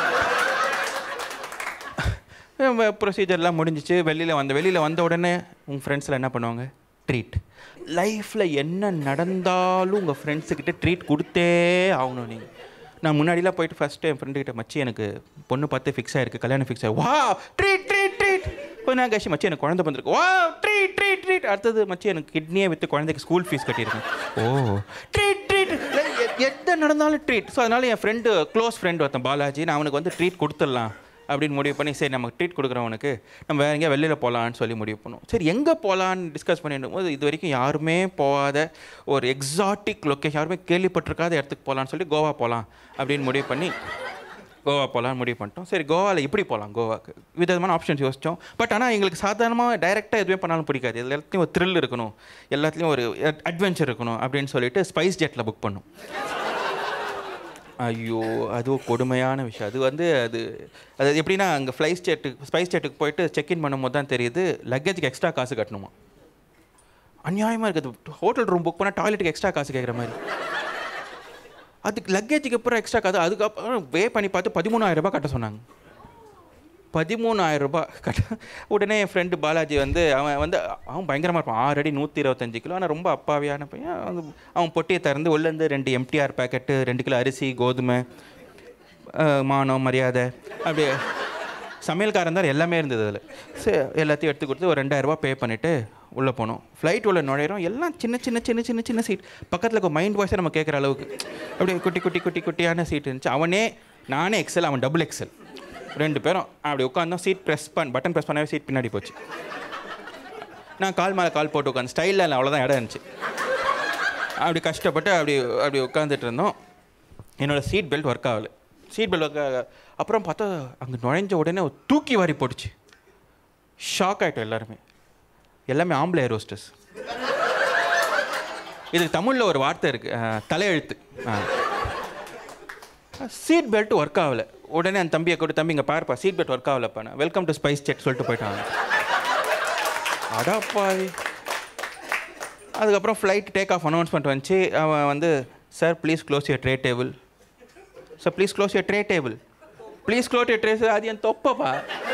ப்ரொசீஜர்லாம் முடிஞ்சிச்சு வெளியில் வந்த வெளியில் வந்த உடனே உங்கள் ஃப்ரெண்ட்ஸில் என்ன பண்ணுவாங்க ட்ரீட் லைஃப்பில் என்ன நடந்தாலும் உங்கள் ஃப்ரெண்ட்ஸுக்கிட்ட ட்ரீட் கொடுத்தே ஆகணும் நீங்கள் நான் முன்னாடிலாம் போயிட்டு ஃபஸ்ட்டு என் ஃப்ரெண்டுக்கிட்ட மச்சி எனக்கு பொண்ணு பார்த்து ஃபிக்ஸ் ஆயிருக்கு கல்யாணம் ஃபிக்ஸ் ஆகி வா ட்ரீட் ட்ரீட் ட்ரீட் கொஞ்ச நேரம் கழிச்சு மச்சி எனக்கு குழந்தை பிறந்திருக்கு வா ட்ரீட் ட்ரீட் ட்ரீட் அடுத்தது மச்சி எனக்கு கிட்னியே விற்று குழந்தைக்கு ஸ்கூல் ஃபீஸ் கட்டியிருக்கேன் ஓ ட்ரீட் ட்ரீட் எது நடந்தாலும் ட்ரீட் ஸோ அதனால் என் ஃப்ரெண்டு க்ளோஸ் ஃப்ரெண்ட் ஒருத்தன் பாலாஜி நான் அவனுக்கு வந்து ட்ரீட் கொடுத்துடலாம் அப்படின்னு முடிவு பண்ணி சரி நமக்கு ட்ரீட் கொடுக்குறவனுக்கு நம்ம வேற எங்கேயா வெளியில் போகலான்னு சொல்லி முடிவு பண்ணுவோம் சரி எங்கே போகலான்னு டிஸ்கஸ் பண்ணிட்டு போது இது வரைக்கும் யாருமே போகாத ஒரு எக்ஸாட்டிக் லொக்கேஷன் யாருமே கேள்விப்பட்டிருக்காத இடத்துக்கு போகலான்னு சொல்லி கோவா போகலாம் அப்படின்னு முடிவு பண்ணி கோவா போகலான்னு முடிவு பண்ணிட்டோம் சரி கோவாவில் எப்படி போகலாம் கோவாக்கு விதமான ஆப்ஷன்ஸ் யோசித்தோம் பட் ஆனால் எங்களுக்கு சாதாரணமாக டைரெக்டாக எதுவுமே பண்ணாலும் பிடிக்காது எல்லா எல்லாத்துலேயும் ஒரு த்ரில் இருக்கணும் எல்லாத்துலேயும் ஒரு அட்வென்ச்சர் இருக்கணும் அப்படின்னு சொல்லிட்டு ஸ்பைஸ் ஜெட்டில் புக் பண்ணோம் ஐயோ அதுவும் கொடுமையான விஷயம் அது வந்து அது அது எப்படின்னா அங்கே ஃப்ளைஸ் ஜெட்டுக்கு ஸ்பைஸ் ஜெட்டுக்கு போயிட்டு செக்இன் பண்ணும்போது தான் தெரியுது லக்கேஜுக்கு எக்ஸ்ட்ரா காசு கட்டணுமா அநியாயமாக இருக்குது ஹோட்டல் ரூம் புக் பண்ணால் டாய்லெட்டுக்கு எக்ஸ்ட்ரா காசு கேட்குற மாதிரி அதுக்கு லக்கேஜுக்கு அப்புறம் எக்ஸ்ட்ரா காசு அதுக்கப்புறம் வே பண்ணி பார்த்து பதிமூணாயிரம் ரூபாய் கட்ட சொன்னாங்க பதிமூணாயிரம் ரூபாய் கட்ட உடனே என் ஃப்ரெண்டு பாலாஜி வந்து அவன் வந்து அவன் பயங்கரமாக இருப்பான் ஆறு அடி நூற்றி இருபத்தஞ்சு கிலோ ஆனால் ரொம்ப அப்பாவியான பையன் அவங்க அவன் பொட்டியை திறந்து உள்ளேருந்து ரெண்டு எம்டிஆர் பேக்கெட்டு ரெண்டு கிலோ அரிசி கோதுமை அஹ், மானம் மரியாதை அப்படியே சமையல்காரன் தான் எல்லாமே இருந்தது அதில் சரி எல்லாத்தையும் எடுத்து கொடுத்து ஒரு ரெண்டாயிரரூபா பே பண்ணிவிட்டு உள்ளே போனோம் ஃப்ளைட் உள்ள நுழையிறோம் எல்லாம் சின்ன சின்ன சின்ன சின்ன சின்ன சீட் பக்கத்தில் இருக்க மைண்ட் வாய்ஸை நம்ம கேட்குற அளவுக்கு அப்படியே குட்டி குட்டி குட்டி குட்டியான சீட் இருந்துச்சு அவனே நானே எக்ஸல் அவன் டபுள் எக்ஸல் ரெண்டு பேரும் அப்படி உட்காந்தோம் சீட் ப்ரெஸ் பண்ண பட்டன் ப்ரெஸ் பண்ணவே சீட் பின்னாடி போச்சு நான் கால் மேலே கால் போட்டு உட்காந்து ஸ்டைலில் அவ்வளோதான் இடம் இருந்துச்சு அப்படி கஷ்டப்பட்டு அப்படி அப்படி உட்காந்துட்டு இருந்தோம் என்னோட சீட் பெல்ட் ஒர்க் ஆகலை சீட் பெல்ட் ஒர்க் ஆக அப்புறம் பார்த்தா அங்கே நுழைஞ்ச உடனே ஒரு தூக்கி வாரி போட்டுச்சு ஷாக் ஆகிட்டோம் எல்லாருமே எல்லாமே ஆம்பளை ஏர் ஹோஸ்டஸ் இதுக்கு தமிழில் ஒரு வார்த்தை இருக்குது தலையெழுத்து சீட் பெல்ட் ஒர்க் ஆகலை உடனே அந்த தம்பியை கூட தம்பி இங்கே பாருப்பா சீட் பெல்ட் ஒர்க் ஆகலப்பா வெல்கம் டு ஸ்பைஸ் செட் சொல்லிட்டு போயிட்டாங்க அடாப்பாவி அதுக்கப்புறம் ஃப்ளைட் டேக் ஆஃப் அனௌன்ஸ்மெண்ட் வந்துச்சு அவன் வந்து sir please close your tray table sir please close your tray table please close your tray அது என் தொப்பப்பா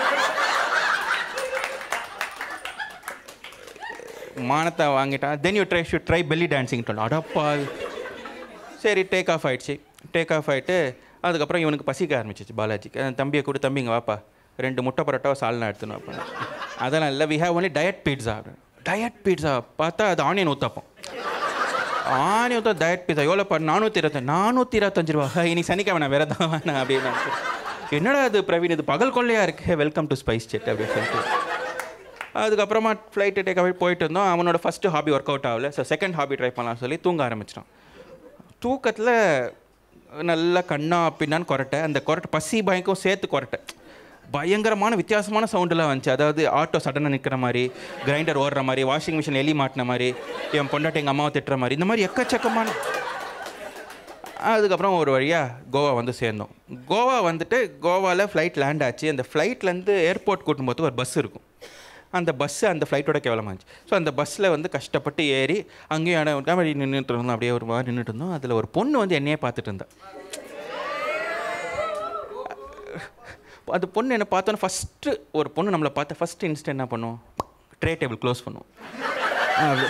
மானத்தை வாங்கிட்டான் then you try should try belly dancing அடப்பா சரி டேக் ஆஃப் ஆயிடுச்சு டேக் ஆஃப் ஆகிட்டு அதுக்கப்புறம் இவனுக்கு பசிக்க ஆரம்பிச்சிச்சு பாலாஜிக்கு அந்த தம்பியை கூட தம்பிங்க வாப்பா ரெண்டு முட்டை பரோட்டாவை சால்னா எடுத்துன்னு வைப்பேன் அதெல்லாம் இல்லை we have only diet pizza diet pizza பார்த்தா அது ஆனியன் ஊத்தப்பம் ஆனியன் ஊற்ற டயட் பீட்ஸா எவ்வளோ பா நானூற்றி இருபத்தஞ்சு நானூற்றி இருபத்தஞ்சு ரூபா இன்னைக்கு சனிக்கிழமை நான் வேறு தான் வேணாம் அப்படின்னு என்னடா இது பிரவீன் இது பகல் கொள்ளையாக இருக்கு வெல்கம் டு ஸ்பைஸ் செட் அப்படின்னு சொல்லிட்டு அதுக்கப்புறமா ஃப்ளைட்டு டேக் அவே போயிட்டு இருந்தோம் அவனோட ஃபஸ்ட்டு ஹாபி ஒர்க் அவுட் ஆகல ஸோ செகண்ட் ஹாபி ட்ரை பண்ணலாம்னு சொல்லி தூங்க ஆரம்பிச்சிட்டான் தூக்கத்தில் நல்லா கண்ணா பின்னான்னு கொரட்டை அந்த கொரட்டை பசி பயக்கும் சேர்த்து கொரட்டை பயங்கரமான வித்தியாசமான சவுண்டெல்லாம் வந்துச்சு அதாவது ஆட்டோ சடனாக நிற்கிற மாதிரி கிரைண்டர் ஓடுற மாதிரி வாஷிங் மிஷின் எலி மாட்டின மாதிரி என் பொண்டாட்டி எங்கள் அம்மாவை திட்டுற மாதிரி இந்த மாதிரி எக்கச்சக்கமான அதுக்கப்புறம் ஒரு வழியாக கோவா வந்து சேர்ந்தோம் கோவா வந்துட்டு கோவாவில் ஃப்ளைட் லேண்ட் ஆச்சு அந்த ஃப்ளைட்லேருந்து ஏர்போர்ட் கூட்டும் போது ஒரு பஸ் இருக்கும் அந்த பஸ்ஸு அந்த ஃப்ளைட்டோட கேவலமாச்சு ஸோ அந்த பஸ்ஸில் வந்து கஷ்டப்பட்டு ஏறி அங்கேயும் இடம் விட்டா அப்படி நின்றுட்டு இருந்தோம் அப்படியே ஒரு மாதிரி நின்றுட்டு இருந்தோம் அதில் ஒரு பொண்ணு வந்து என்னையே பார்த்துட்டு இருந்தா அது பொண்ணு என்ன பார்த்தோன்னே ஃபஸ்ட்டு ஒரு பொண்ணு நம்மளை பார்த்த ஃபஸ்ட் இன்ஸ்ட் என்ன பண்ணும் ட்ரே டேபிள் க்ளோஸ் பண்ணும் அப்படி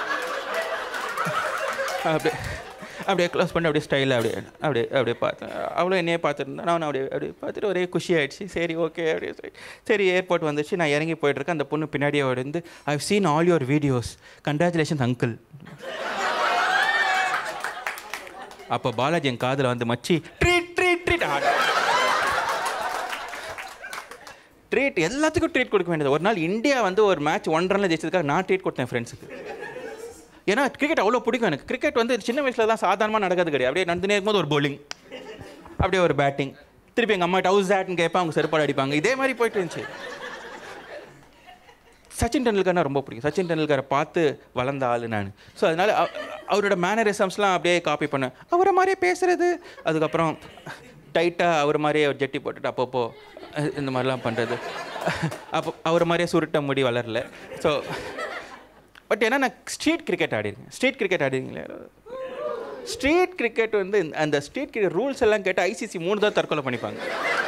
அப்படியே அப்படியே க்ளோஸ் பண்ணி அப்படியே ஸ்டைலாக அப்படியே அப்படியே அப்படியே பார்த்தேன் அவ்வளோ என்னையே பார்த்துருந்தேன் நான் அப்படியே அப்படியே பார்த்துட்டு ஒரே குஷி ஆயிடுச்சு சரி ஓகே அப்படியே சரி சரி ஏர்போர்ட் வந்துச்சு நான் இறங்கி போயிட்டுருக்கேன் அந்த பொண்ணு பின்னாடியே வந்து I've seen all your videos congratulations uncle அப்போ பாலாஜி என் காதில் வந்து மச்சி ட்ரீட் ட்ரீட் ட்ரீட் ட்ரீட் எல்லாத்துக்கும் ட்ரீட் கொடுக்க வேண்டியது ஒரு நாள் இந்தியா வந்து ஒரு மேட்ச் ஒன் ரனில் ஜெயிச்சதுக்காக நான் ட்ரீட் கொடுத்தேன் ஃப்ரெண்ட்ஸுக்கு ஏன்னா கிரிக்கெட் அவ்வளோ பிடிக்கும் எனக்கு கிரிக்கெட் வந்து சின்ன வயசில் தான் சாதாரணமாக நடக்கிறது கிடையாது அப்படியே நடந்துனே இருக்கும்போது ஒரு bowling அப்படியே ஒரு பேட்டிங் திருப்பி எங்கள் அம்மா ஹவுஸ் தேட்னு கேட்பேன் அவங்க செருப்பாடு அடிப்பாங்க இதே மாதிரி போயிட்டு இருந்துச்சு சச்சின் டெண்டுல்கர்னா ரொம்ப பிடிக்கும் சச்சின் டெண்டுல்கரை பார்த்து வளர்ந்த ஆள் நான் ஸோ அதனால் அவ- அவரோட மேனரிசம்ஸ்லாம் அப்படியே காப்பி பண்ணேன் அவரை மாதிரியே பேசுறது அதுக்கப்புறம் டைட்டாக அவர் மாதிரியே ஒரு ஜெட்டி போட்டுட்டு அப்பப்போ அஹ், இந்த மாதிரிலாம் பண்ணுறது அப்போ அவர் மாதிரியே சுருட்ட முடி வளரல ஸோ பட் ஏன்னா நான் ஸ்ட்ரீட் கிரிக்கெட் ஆடிருக்கேன் ஸ்ட்ரீட் கிரிக்கெட் ஆடிருக்கீங்களா ஸ்ட்ரீட் கிரிக்கெட் வந்து இந்த- அந்த ஸ்ட்ரீட் கிரிக்கெட் ரூல்ஸ் எல்லாம் கேட்டு ஐசிசி மூணு தான் தற்கொலை பண்ணிப்பாங்க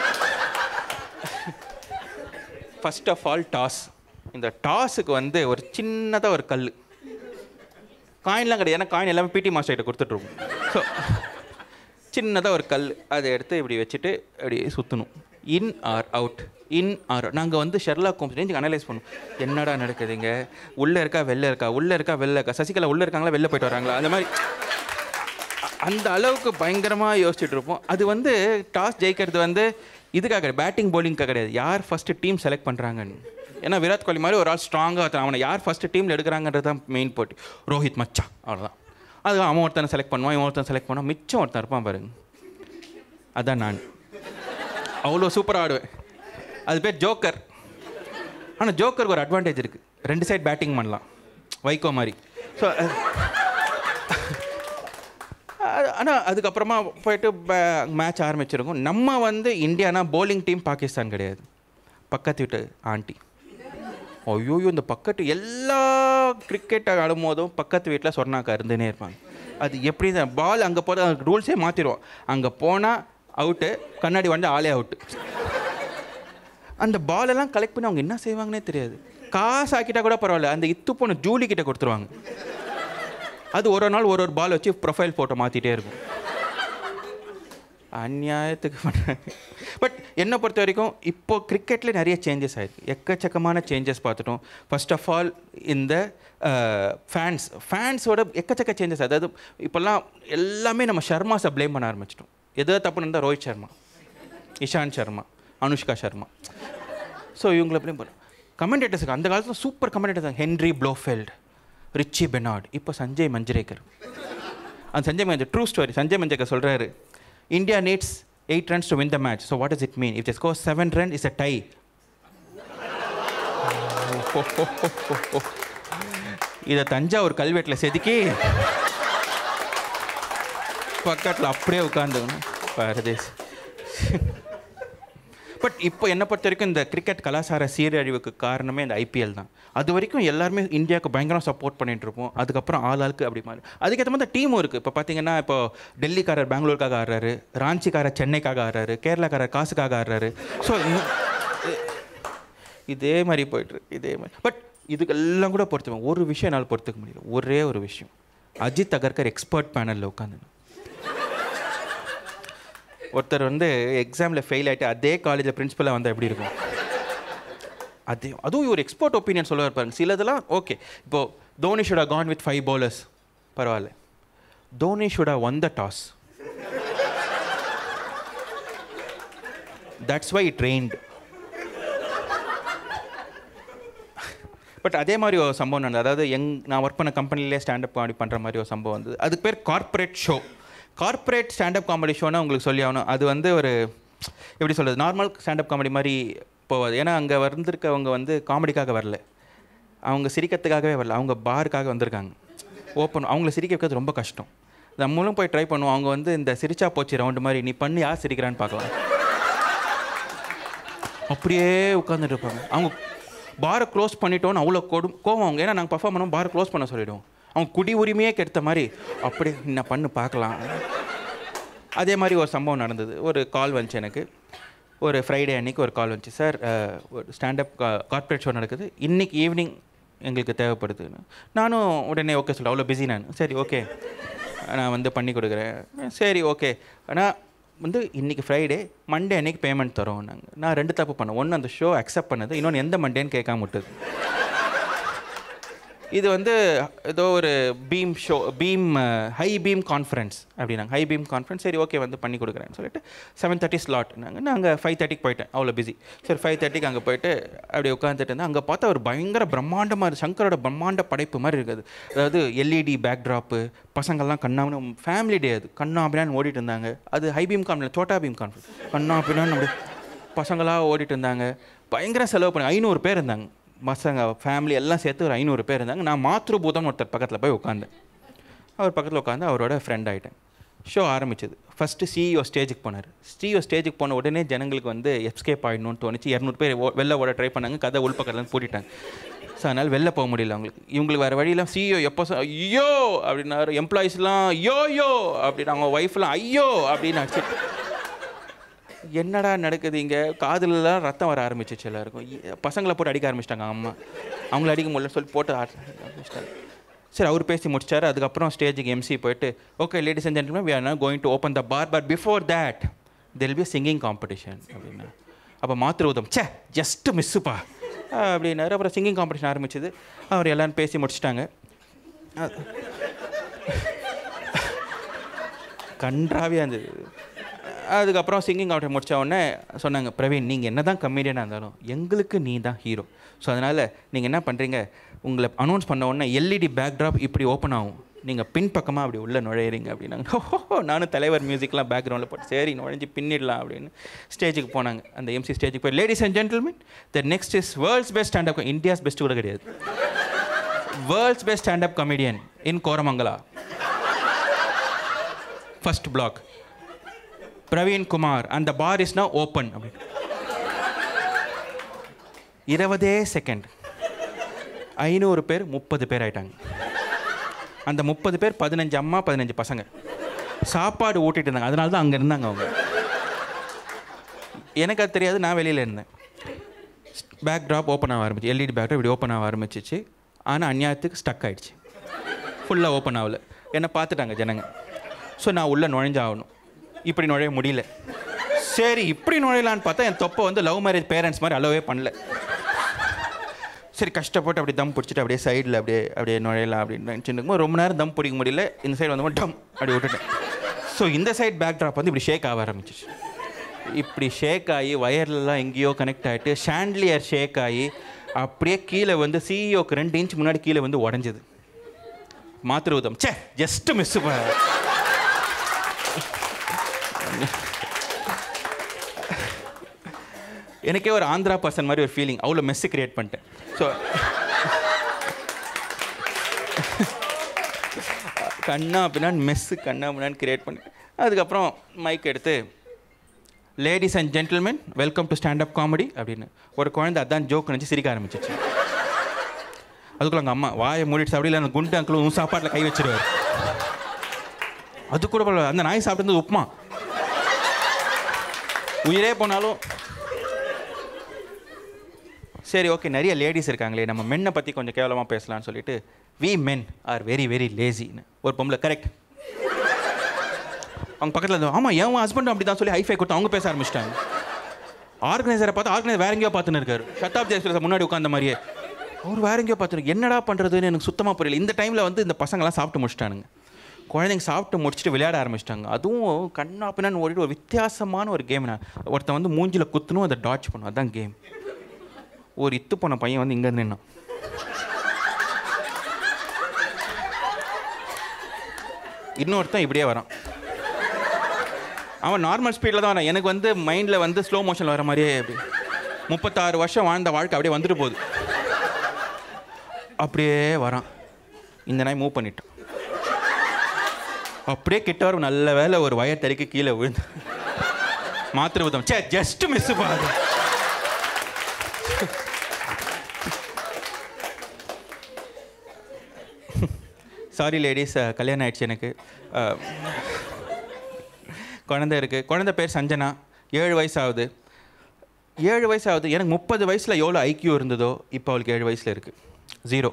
ஃபர்ஸ்ட் ஆஃப் ஆல் டாஸ் இந்த டாஸுக்கு வந்து ஒரு சின்னதாக ஒரு கல் காயின்லாம் கிடையாது ஏன்னா காயின் எல்லாமே பிடி மாஸ்டர் கிட்ட கொடுத்துட்ருக்கோம் ஸோ சின்னதாக ஒரு கல் அதை எடுத்து இப்படி வச்சுட்டு அப்படி சுற்றணும் in or out in or நாங்கள் வந்து ஷெர்லா கோம்ஸ் ரேஞ்சுக்கு அனலைஸ் பண்ணுவோம் என்னடா நடக்குதுங்க உள்ளே இருக்கா வெளில இருக்கா உள்ளே இருக்கா வெளில இருக்கா சசிகலா உள்ளே இருக்காங்களா வெளில போயிட்டு வராங்களா அந்த மாதிரி அ- அந்த அளவுக்கு பயங்கரமாக யோசிச்சுட்டு இருப்போம் அது வந்து டாஸ் ஜெயிக்கிறது வந்து இதுக்காக பேட்டிங் பவுலிங்காக கிடையாது யார் ஃபஸ்ட்டு டீம் செலக்ட் பண்ணுறாங்கன்னு ஏன்னா விராட் கோலி மாதிரி ஒரு ஆள் ஸ்ட்ராங்காக ஒருத்தன் அவனை யார் ஃபஸ்ட்டு டீமில் எடுக்கிறாங்கன்றது தான் மெயின் போட்டி ரோஹித் மச்சா அவ்வளோதான் அது அவன் ஒருத்தனை செலக்ட் பண்ணுவான் இவன் ஒருத்தன் செலக்ட் பண்ணுவான் மிச்சம் ஒருத்தன் இருப்பான் பாருங்க அதான் நான் அவ்வளோ சூப்பராக ஆடுவேன் அது பேர் ஜோக்கர் ஆனால் ஜோக்கருக்கு ஒரு அட்வான்டேஜ் இருக்குது ரெண்டு சைடு பேட்டிங் பண்ணலாம் வைகோ மாதிரி ஸோ ஆனால் அதுக்கப்புறமா போயிட்டு மேட்ச் ஆரம்பிச்சிருக்கோம் நம்ம வந்து இந்தியானா bowling டீம் பாகிஸ்தான் கிடையாது பக்கத்து வீட்டு ஆண்டி ஐயோ இந்த பக்கத்து எல்லா கிரிக்கெட் ஆடும் போதும் பக்கத்து வீட்டில் சொன்னாக்கா இருந்துனே இருப்பாங்க அது எப்படி தான் பால் அங்கே போகிற ரூல்ஸே மாற்றிடுவோம் அங்கே போனால் அவுட்டு கண்ணாடி வந்து ஆளே அவுட்டு அந்த பால் எல்லாம் கலெக்ட் பண்ணி அவங்க என்ன செய்வாங்கன்னே தெரியாது காசு ஆக்கிட்டா கூட பரவாயில்ல அந்த இத்து பொண்ணு ஜூலி கிட்ட கொடுத்துருவாங்க அது ஒரு ஒரு நாள் ஒரு ஒரு பால் வச்சு ப்ரொஃபைல் ஃபோட்டோ மாற்றிட்டே இருக்கும் அநியாயத்துக்கு பண்ணுறாங்க பட் என்னை பொறுத்த வரைக்கும் இப்போ கிரிக்கெட்டில் நிறைய சேஞ்சஸ் ஆயிருக்கு எக்கச்சக்கமான சேஞ்சஸ் பார்த்துட்டோம் ஃபர்ஸ்ட் ஆஃப் ஆல் இந்த ஃபேன்ஸ் ஃபேன்ஸோட எக்கச்சக்க சேஞ்சஸ் அதாவது இப்போல்லாம் எல்லாமே நம்ம ஷர்மாஸை ப்ளேம் பண்ண ஆரம்பிச்சிட்டோம் எதோ தப்பு இருந்தால் ரோஹித் சர்மா இஷாந்த் சர்மா அனுஷ்கா சர்மா ஸோ இவங்களை ப்ளேம் பண்ண கமெண்டேட்டர்ஸுக்கு அந்த காலத்தில் super commentators Henry Blofeld Richie Benaud இப்போ சஞ்சய் மஞ்சரேக்கர் அந்த சஞ்சய் மஞ்சள் ட்ரூ ஸ்டோரி சஞ்சய் மஞ்சேக்கர் சொல்கிறாரு India needs eight runs to win the match so what is it mean if the score seven run is a tie இதை தஞ்சாவூர் கல்வெட்டில் செதுக்கி பக்கத்தில் அப்படியே உட்காந்துக்கணும் பரதேஸ் பட் இப்போ என்னை பொறுத்த வரைக்கும் இந்த கிரிக்கெட் கலாச்சார சீரழிவுக்கு காரணமே இந்த ஐபிஎல் தான் அது வரைக்கும் எல்லாருமே இந்தியாவுக்கு பயங்கரம் சப்போர்ட் பண்ணிட்டு இருப்போம் அதுக்கப்புறம் ஆள் ஆளுக்கு அப்படி மாதிரி அதுக்கேற்ற மாதிரி டீமும் இருக்குது இப்போ பார்த்தீங்கன்னா இப்போ டெல்லிக்காரர் பெங்களூருக்காக ஆடுறாரு ராஞ்சிக்காரர் சென்னைக்காக ஆடுறாரு கேரளாக்காரர் காசுக்காக ஆடுறாரு ஸோ இதே மாதிரி போயிட்டுருக்கு இதே மாதிரி பட் இதுக்கெல்லாம் கூட பொறுத்துவேன் ஒரு விஷயம் என்னால் பொறுத்துக்க முடியல ஒரே ஒரு விஷயம் அஜித் அகர்கர் எக்ஸ்பர்ட் பேனலில் உட்காந்து ஒருத்தர் வந்து எக்ஸாமில் ஃபெயில் ஆகிட்டு அதே காலேஜில் பிரின்ஸிபலாக வந்தால் எப்படி இருக்கும் அதே அதுவும் ஒரு எக்ஸ்பர்ட் ஒப்பீனியன் சொல்ல இருப்பாங்க சிலதெல்லாம் ஓகே இப்போது Dhoni should gone with five bowlers பரவாயில்ல Dhoni should won the toss that's why trained but அதே மாதிரி ஒரு சம்பவம் நடந்தது அதாவது எங் நான் ஒர்க் பண்ண கம்பெனிலே ஸ்டாண்டப் காமெடி பண்ணுற மாதிரி ஒரு சம்பவம் வந்தது அதுக்கு பேர் corporate show corporate standup comedy ஷோனா உங்களுக்கு சொல்லி ஆகணும் அது வந்து ஒரு எப்படி சொல்கிறது நார்மல் ஸ்டாண்டப் காமெடி மாதிரி போகாது ஏன்னா அங்கே வந்திருக்கவங்க வந்து காமெடிக்காக வரல அவங்க சிரிக்கிறதுக்காகவே வரல அவங்க பாருக்காக வந்திருக்காங்க ஓப்பன் அவங்கள சிரிக்க வைக்கிறது ரொம்ப கஷ்டம் நம்மளும் போய் ட்ரை பண்ணுவோம் அவங்க வந்து இந்த சிரிச்சா போச்சு ரவுண்டு மாதிரி நீ பண்ணி யார் சிரிக்கிறான்னு பார்க்கலாம் அப்படியே உட்காந்துட்டு இருப்பாங்க அவங்க பாரை க்ளோஸ் பண்ணிட்டோன்னு அவ்வளோ கொடும் கோவம் அவங்க ஏன்னா நாங்கள் பர்ஃபார்ம் பண்ணுவோம் பாரை க்ளோஸ் பண்ண சொல்லிவிடுவோம் அவங்க குடி உரிமையே கெடுத்த மாதிரி அப்படி என்ன பண்ணு பார்க்கலாம் அதே மாதிரி ஒரு சம்பவம் நடந்தது ஒரு கால் வந்துச்சு எனக்கு ஒரு ஃப்ரைடே அன்னைக்கு ஒரு கால் வந்துச்சு சார் ஒரு ஸ்டாண்டப் கார்ப்பரேட் ஷோ நடக்குது இன்னைக்கு ஈவினிங் எங்களுக்கு தேவைப்படுதுன்னு நானும் உடனே ஓகே சொல்ல அவ்வளோ பிஸி நான் சரி ஓகே நான் வந்து பண்ணி கொடுக்குறேன் சரி ஓகே ஆனால் வந்து இன்றைக்கி ஃப்ரைடே மண்டே அன்னைக்கு பேமெண்ட் தரோம் நாங்கள் நான் ரெண்டு தப்பு பண்ணேன் ஒன்று அந்த ஷோ அக்செப்ட் பண்ணது இன்னொன்று எந்த மண்டேன்னு கேட்காம விட்டது இது வந்து ஏதோ ஒரு beam show beam high beam conference அப்படின்னாங்க ஹை பீம் கான்ஃபரன்ஸ் சரி ஓகே வந்து பண்ணி கொடுக்குறேன்னு சொல்லிட்டு செவன் தேர்ட்டி ஸ்லாட் நாங்கள் நாங்கள் ஃபைவ் தேர்ட்டிக்கு போயிட்டேன் அவ்வளோ பிஸி சரி ஃபைவ் தேர்ட்டிக்கு அங்கே போயிட்டு அப்படி உட்காந்துட்டு இருந்தேன் அங்கே பார்த்தா ஒரு பயங்கர பிரம்மாண்டமாக இருக்கு சங்கரோட பிரம்மாண்ட படைப்பு மாதிரி இருக்குது அதாவது எல்இடி பேக்ட்ராப்பு பசங்கள்லாம் கண்ணாமனு ஃபேமிலி டே அது கண்ணா அப்படின்னு ஓடிட்டு இருந்தாங்க அது high beam conference Chhota Bheem conference கண்ணா அப்படின்னு அப்படி பசங்களாக ஓடிட்டு இருந்தாங்க பயங்கர செலவு பண்ணி ஐநூறு பேர் இருந்தாங்க பசங்க ஃபேமிலி எல்லாம் சேர்த்து ஒரு ஐநூறு பேர் இருந்தாங்க நான் மாத்ருபூதம் ஒருத்தர் பக்கத்தில் போய் உட்காந்தேன் அவர் பக்கத்தில் உட்காந்து அவரோட ஃப்ரெண்ட் ஆகிட்டேன் ஷோ ஆரம்பிச்சது ஃபஸ்ட்டு சிஇஓ ஸ்டேஜுக்கு போனார் சிஇஓ ஸ்டேஜுக்கு போன உடனே ஜனங்களுக்கு வந்து எஸ்கேப் ஆகிடணும்னு தோணுச்சு இரநூறு பேர் ஓ- வெளில ஓட ட்ரை பண்ணாங்க கதை உள்பக்கத்துலேருந்து பூட்டிட்டாங்க ஸோ அதனால் வெளில போக முடியல அவங்களுக்கு இவங்களுக்கு வேறு வழியெல்லாம் சிஇஓ எப்போ சொ- ஐயோ அப்படின்னாரு எம்ப்ளாயீஸ்லாம் யோ யோ அப்படின்னு அவங்க ஒய்ஃப்லாம் ஐயோ அப்படின்னு அடிச்சிட்டு என்னடா நடக்குது இங்கே காதுலலாம் ரத்தம் வர ஆரம்பிச்சிச்சு எல்லாருக்கும் இ- பசங்களை போட்டு அடிக்க ஆரம்பிச்சிட்டாங்க அம்மா அவங்கள அடிக்க முடியல சொல்லி போட்டு ஆர- ஆரம்பிச்சிட்டாங்க சரி அவர் பேசி முடிச்சாரு அதுக்கப்புறம் ஸ்டேஜுக்கு எம்சி போயிட்டு okay ladies and gentlemen we are not going to open the bar but before that there'll be singing competition அப்படின்னா அப்போ மாத்திருவதம் ச்சே ஜஸ்ட் மிஸ்ஸுப்பா அப்படின்னாரு அப்புறம் சிங்கிங் காம்படிஷன் ஆரம்பிச்சது அவர் எல்லாரும் பேசி முடிச்சிட்டாங்க அ- கன்றாவியாக இருந்தது அதுக்கப்புறம் சிங்கிங் அவுட்டை முடிச்ச உடனே சொன்னாங்க பிரவீன் நீங்கள் என்ன தான் கம்மிடியனாக இருந்தாலும் எங்களுக்கு நீ தான் ஹீரோ ஸோ அதனால் நீங்கள் என்ன பண்ணுறீங்க உங்களை அனௌன்ஸ் பண்ண உடனே எல்இடி பேக்ட்ராப் இப்படி ஓப்பன் ஆகும் நீங்கள் பின்பக்கமாக அப்படி உள்ளே நுழையிறீங்க அப்படின்னாங்க ஓஹோ நானும் தலைவர் மியூசிக்லாம் பேக்ரவுண்டில் போட்டு சரி நுழைஞ்சு பின்னிடலாம் அப்படின்னு ஸ்டேஜுக்கு போனாங்க அந்த எம்சி ஸ்டேஜுக்கு போய் ladies and gentlemen the next is world's best standup India's best கூட கிடையாது world's best standup comedian in Koramangala first block Praveen Kumar அந்த பார் இஸ் now ஓப்பன் அப்படின்னு இருபதே செகண்ட் ஐநூறு பேர் முப்பது பேர் ஆயிட்டாங்க அந்த முப்பது பேர் பதினஞ்சு அம்மா பதினஞ்சு பசங்க சாப்பாடு ஊட்டிட்டு இருந்தாங்க அதனால தான் அங்கே இருந்தாங்க அவங்க எனக்கு அது தெரியாது நான் வெளியில் இருந்தேன் பேக் ட்ராப் ஓப்பன் ஆக ஆரம்பிச்சு எல்இடி பேக் இப்படி ஓப்பன் ஆக ஆரம்பிச்சிச்சு ஆனால் அநியாயத்துக்கு ஸ்டக் ஆயிடுச்சு ஃபுல்லாக ஓப்பன் ஆகல என்னை பார்த்துட்டாங்க ஜனங்க ஸோ நான் உள்ளே நுழைஞ்சாகணும் இப்படி நுழைய முடியல சரி இப்படி நுழையலான்னு பார்த்தா என் தொப்பை வந்து லவ் மேரேஜ் பேரண்ட்ஸ் மாதிரி அலோவே பண்ணல சரி கஷ்டப்பட்டு அப்படியே தம் பிடிச்சிட்டு அப்படியே சைடில் அப்படியே அப்படியே நுழையலாம் அப்படின்னு நினச்சிட்டு இருக்கும்போது ரொம்ப நேரம் தம் பிடிக்க முடியல இந்த சைடு வந்து டம் அப்படி விட்டுட்டேன் ஸோ இந்த சைடு பேக் ட்ராப் வந்து இப்படி ஷேக் ஆக ஆரம்பிச்சிச்சு இப்படி ஷேக் ஆகி வயர்லலாம் எங்கேயோ கனெக்ட் ஆகிட்டு ஷாண்ட்லியர் ஷேக் ஆகி அப்படியே கீழே வந்து சிஇஓக்கு ரெண்டு இன்ச் முன்னாடி கீழே வந்து உடஞ்சது மாத்திருவதம் ச்சே ஜஸ்ட் மிஸ் எனக்கே ஒரு ஆந்திரா பர்சன் மாதிரி ஒரு ஃபீலிங் அவ்வளோ மெஸ்ஸு கிரியேட் பண்ணிட்டேன் ஸோ கண்ணா அப்படின்னா மெஸ்ஸு கண்ணா அப்படின்னான்னு கிரியேட் பண்ணி அதுக்கப்புறம் மைக் எடுத்து ladies and gentlemen welcome to standup comedy அப்படின்னு ஒரு குழந்தை அதான் ஜோக் நினச்சி சிரிக்க ஆரம்பிச்சிச்சு அதுக்குள்ள அங்கே அம்மா வாயை மூடிட்டு சாப்பிடல அந்த குண்டு அங்கிள் உன் சாப்பாட்டில் கை வச்சிருவார் அது கூட பரவாயில்ல அந்த நாய் சாப்பிட்டது உப்புமா உயிரே போனாலும் சரி ஓகே நிறைய லேடிஸ் இருக்காங்களே நம்ம மென்னை பற்றி கொஞ்சம் கேவலமாக பேசலாம்னு சொல்லிட்டு we men are very very லேசின்னு ஒரு பொம்பளை கரெக்ட் அவங்க பக்கத்தில் இருந்து ஆமாம் என் ஹஸ்பண்டும் அப்படி தான் சொல்லி ஹைஃபை கொடுத்து அவங்க பேச ஆரம்பிச்சிட்டாங்க ஆர்கனைசரை பார்த்து ஆர்கனைசர் வேற எங்கேயோ பார்த்துன்னு இருக்காரு சத்தாப்தி எக்ஸ்பிரஸ் முன்னாடி உட்காந்த மாதிரியே அவர் வேற எங்கேயோ பார்த்துருக்கு என்னடா பண்ணுறதுன்னு எனக்கு சுத்தமாக புரியல இந்த டைமில் வந்து இந்த பசங்களாம் சாப்பிட்டு முடிச்சிட்டானுங்க குழந்தைங்க சாப்பிட்டு முடிச்சுட்டு விளையாட ஆரம்பிச்சிட்டாங்க அதுவும் கண்ணா பின்னான்னு ஓடிட்டு ஒரு வித்தியாசமான ஒரு கேம் ஒருத்தன் வந்து மூஞ்சில் குத்தணும் அதை டாட்ச் பண்ணும் அதான் கேம் ஒரு இத்து போன பையன் வந்து இங்கே நின்னான் இன்னொருத்தன் இப்படியே வரான் அவன் நார்மல் ஸ்பீடில் தான் வரான் எனக்கு வந்து மைண்டில் வந்து ஸ்லோ மோஷனில் வர மாதிரியே அப்படி முப்பத்தாறு வருஷம் வாழ்ந்த வாழ்க்கை அப்படியே வந்துட்டு போகுது அப்படியே வரான் இந்த நாய் மூவ் பண்ணிட்டான் அப்படியே கிட்ட வரும் நல்ல வேலை ஒரு வயர் தறிக்கு கீழே விழுந்து மாத்திருவதம் சே ஜஸ்ட் மிஸ் பாரு சாரி லேடிஸ் கல்யாணம் ஆயிடுச்சு எனக்கு அஹ், குழந்தை இருக்குது குழந்தை பேர் சஞ்சனா ஏழு வயசு ஆகுது ஏழு வயசு ஆகுது எனக்கு முப்பது வயசில் எவ்வளோ ஐக்கியம் இருந்ததோ இப்போ அவளுக்கு ஏழு வயசில் இருக்குது ஜீரோ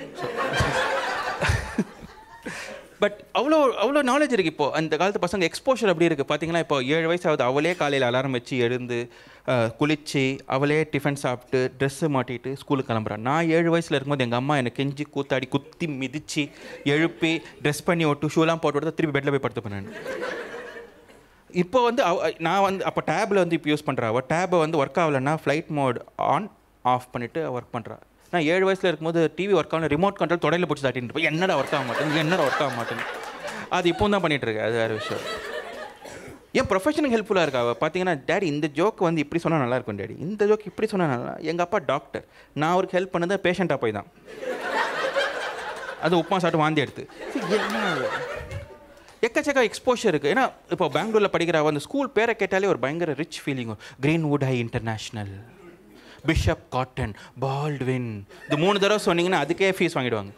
பட் அவ்வளோ அவ்வளோ நாலேஜ் இருக்குது இப்போ அந்த காலத்து பசங்க எக்ஸ்போஷர் அப்படி இருக்குது பார்த்தீங்கன்னா இப்போ ஏழு வயசு ஆகுது அவளே காலையில் அலாரம் வச்சு எழுந்து அஹ், குளிச்சு அவளே டிஃபன் சாப்பிட்டு ட்ரெஸ்ஸு மாட்டிட்டு ஸ்கூலுக்கு கிளம்புறான் நான் ஏழு வயசில் இருக்கும்போது எங்கள் அம்மா என்னை கெஞ்சி கூத்தாடி குத்தி மிதிச்சு எழுப்பி ட்ரெஸ் பண்ணி விட்டு ஷூலாம் போட்டு விட்டு திருப்பி பெட்டில் போய் படுத்து நான் இப்போ வந்து அவ- நான் வந்து அப்போ டேபில் வந்து இப்போ யூஸ் பண்ணுறா அவள் டேபை வந்து ஒர்க் ஆகலைன்னா ஃப்ளைட் மோட் ஆன் ஆஃப் பண்ணிவிட்டு ஒர்க் பண்ணுறா நான் ஏழு வயசில் இருக்கும்போது டிவி ஒர்க் ஆகல ரிமோட் கண்ட்ரோல் தொடையில் பிடிச்சி தாட்டிட்டு இருப்பேன் என்னடா ஒர்க் ஆக மாட்டேங்குது என்னடா ஒர்க் ஆக மாட்டேங்குது அது இப்போ தான் பண்ணிட்டு இருக்கு அது வேறு விஷயம் ஏன் ப்ரொஃபஷனுக்கு ஹெல்ப்ஃபுல்லாக இருக்கா அவள் பார்த்தீங்கன்னா டேடி இந்த ஜோக் வந்து இப்படி சொன்னால் நல்லா இருக்கும் டேடி இந்த ஜோக் இப்படி சொன்னால் நல்லா எங்கள் அப்பா டாக்டர் நான் அவருக்கு ஹெல்ப் பண்ணது பேஷண்ட்டாக போய் தான் அது உப்புமா சாப்பிட்டு வாந்தி எடுத்து என்ன எக்கச்சக்க எக்ஸ்போஷர் இருக்குது ஏன்னா இப்போ பெங்களூரில் படிக்கிற அவ அந்த ஸ்கூல் பேரை கேட்டாலே ஒரு பயங்கர rich feeling Greenwood High International Bishop Cotton Baldwin இது மூணு தடவை சொன்னீங்கன்னா அதுக்கே ஃபீஸ் வாங்கிடுவாங்க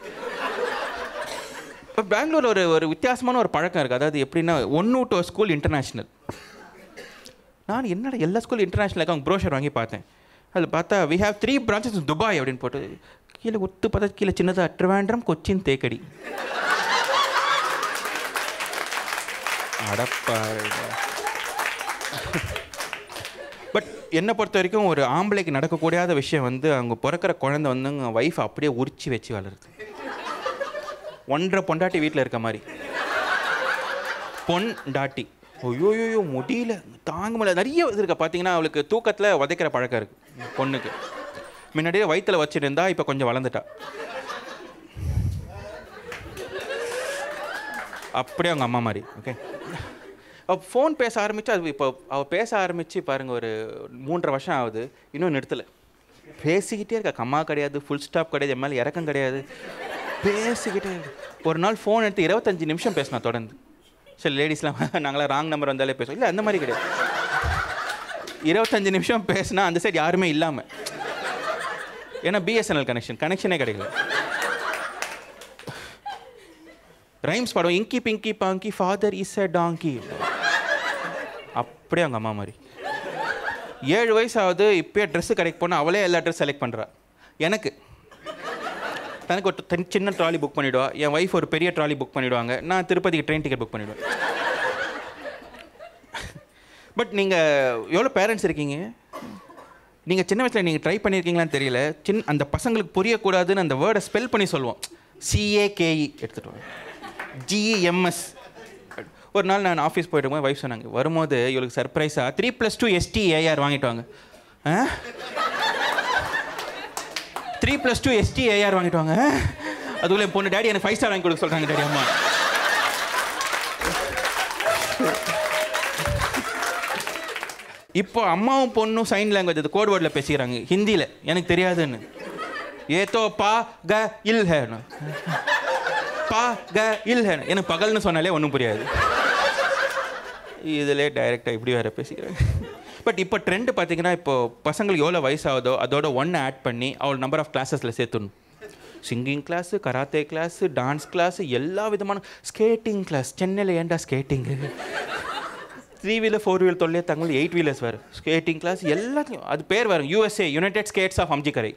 இப்போ பெங்களூர் ஒரு ஒரு வித்தியாசமான ஒரு பழக்கம் இருக்குது அதாவது எப்படின்னா ஒன்று டு ஸ்கூல் இன்டர்நேஷ்னல் நான் என்னடா எல்லா ஸ்கூல் இன்டர்நேஷ்னலுக்கு அவங்க ப்ரோஷர் வாங்கி பார்த்தேன் அதில் பார்த்தா we have three branches Dubai அப்படின்னு போட்டு கீழே ஒத்து பார்த்தா கீழே சின்னதாக ட்ரிவாண்ட்ரம் கொச்சின் தேக்கடி அடப்பாருங்க பட் என்னை பொறுத்த வரைக்கும் ஒரு ஆம்பளைக்கு நடக்கக்கூடாத விஷயம் வந்து அவங்க பிறக்கிற குழந்தை வந்து அவங்க ஒய்ஃப் அப்படியே உரிச்சு வச்சு வளருது ஒன்றரை பொண்டாட்டி வீட்டில் இருக்க மாதிரி பொன் டாட்டி ஐயோயோ முடியல தாங்க முடியல நிறைய இது இருக்கா பார்த்தீங்கன்னா அவளுக்கு தூக்கத்தில் உதைக்கிற பழக்கம் இருக்கு பொண்ணுக்கு முன்னாடியே வயித்துல வச்சுருந்தா இப்போ கொஞ்சம் வளர்ந்துட்டா அப்படியே அவங்க அம்மா மாதிரி ஓகே அவள் ஃபோன் பேச ஆரம்பிச்சு அது இப்போ அவள் பேச ஆரம்பித்து பாருங்கள் ஒரு மூன்றரை வருஷம் ஆகுது இன்னும் நிறுத்தலை பேசிக்கிட்டே இருக்கா அம்மா கிடையாது ஃபுல் ஸ்டாப் கிடையாது என் மேலே இறக்கம் கிடையாது பேசிக்கிட்டே இருக்கு. ஒரு நாள் ஃபோன் எடுத்து இருபத்தஞ்சு நிமிஷம் பேசினா தொடர்ந்து சரி லேடிஸ்லாம் நாங்களாம் ராங் நம்பர் வந்தாலே பேசுவோம் இல்லை அந்த மாதிரி கிடையாது இருபத்தஞ்சு நிமிஷம் பேசினா அந்த சைடு யாருமே இல்லாமல் ஏன்னா பிஎஸ்என்எல் கனெக்ஷன் கனெக்ஷனே கிடைக்கல ரைம்ஸ் படம் inky pinky ponky father is a donkey அப்படியே அவங்க அம்மா மாதிரி ஏழு வயசு ஆகுது இப்போயே ட்ரெஸ்ஸு கடைக்கு போனால் அவளே எல்லா ட்ரெஸ் செலக்ட் பண்ணுறா எனக்கு தனக்கு ஒரு தனி சின்ன ட்ராலி புக் பண்ணிவிடுவா என் ஒய்ஃப் ஒரு பெரிய ட்ராலி புக் பண்ணிவிடுவாங்க நான் திருப்பதிக்கு ட்ரெயின் டிக்கெட் புக் பண்ணிவிடுவேன் பட் நீங்கள் எவ்வளோ பேரண்ட்ஸ் இருக்கீங்க நீங்கள் சின்ன வயசில் நீங்கள் ட்ரை பண்ணியிருக்கீங்களான்னு தெரியல சின்ன அந்த பசங்களுக்கு புரியக்கூடாதுன்னு அந்த வேர்டை ஸ்பெல் பண்ணி சொல்லுவோம் சிஏகேஇ எடுத்துகிட்டு வாங்க ஜிஇஎம்எஸ் ஒரு நாள் நான் ஆஃபீஸ் போயிட்டு போது வைஃப் சொன்னாங்க வரும்போது இவளுக்கு சர்ப்ரைஸாக three plus two SD AR வாங்கிட்டு வாங்க ஆ three plus two SD AR வாங்கிட்டு வாங்க அதுக்குள்ள என் பொண்ணு டேடி எனக்கு ஃபைவ் ஸ்டார் வாங்கி கொடுக்க சொல்கிறாங்க டேடி அம்மா இப்போ அம்மாவும் பொண்ணும் சைன் லாங்குவேஜ் அது கோட் வேர்டில் பேசிக்கிறாங்க ஹிந்தியில் எனக்கு தெரியாதுன்னு ஏதோ பா க இல் ஹேன்னு பா க இல் ஹேன்னு எனக்கு பகல்னு சொன்னாலே ஒன்றும் புரியாது இதிலே டைரெக்டாக இப்படி வேறு பேசிக்கிறாங்க பட் இப்போ ட்ரெண்டு பார்த்தீங்கன்னா இப்போ பசங்களுக்கு எவ்வளோ வயசாகுதோ அதோட ஒன்று ஆட் பண்ணி அவள் நம்பர் ஆஃப் கிளாஸஸில் சேர்த்துடணும் singing class karate class dance class எல்லா விதமான ஸ்கேட்டிங் கிளாஸ் சென்னையில் ஏன்டா ஸ்கேட்டிங்கு த்ரீ வீலர் ஃபோர் வீலர் தொல்லையே தங்கள் எயிட் வீலர்ஸ் வேறு ஸ்கேட்டிங் கிளாஸ் எல்லாத்தையும் அது பேர் வரும் USA United States of Aminjikarai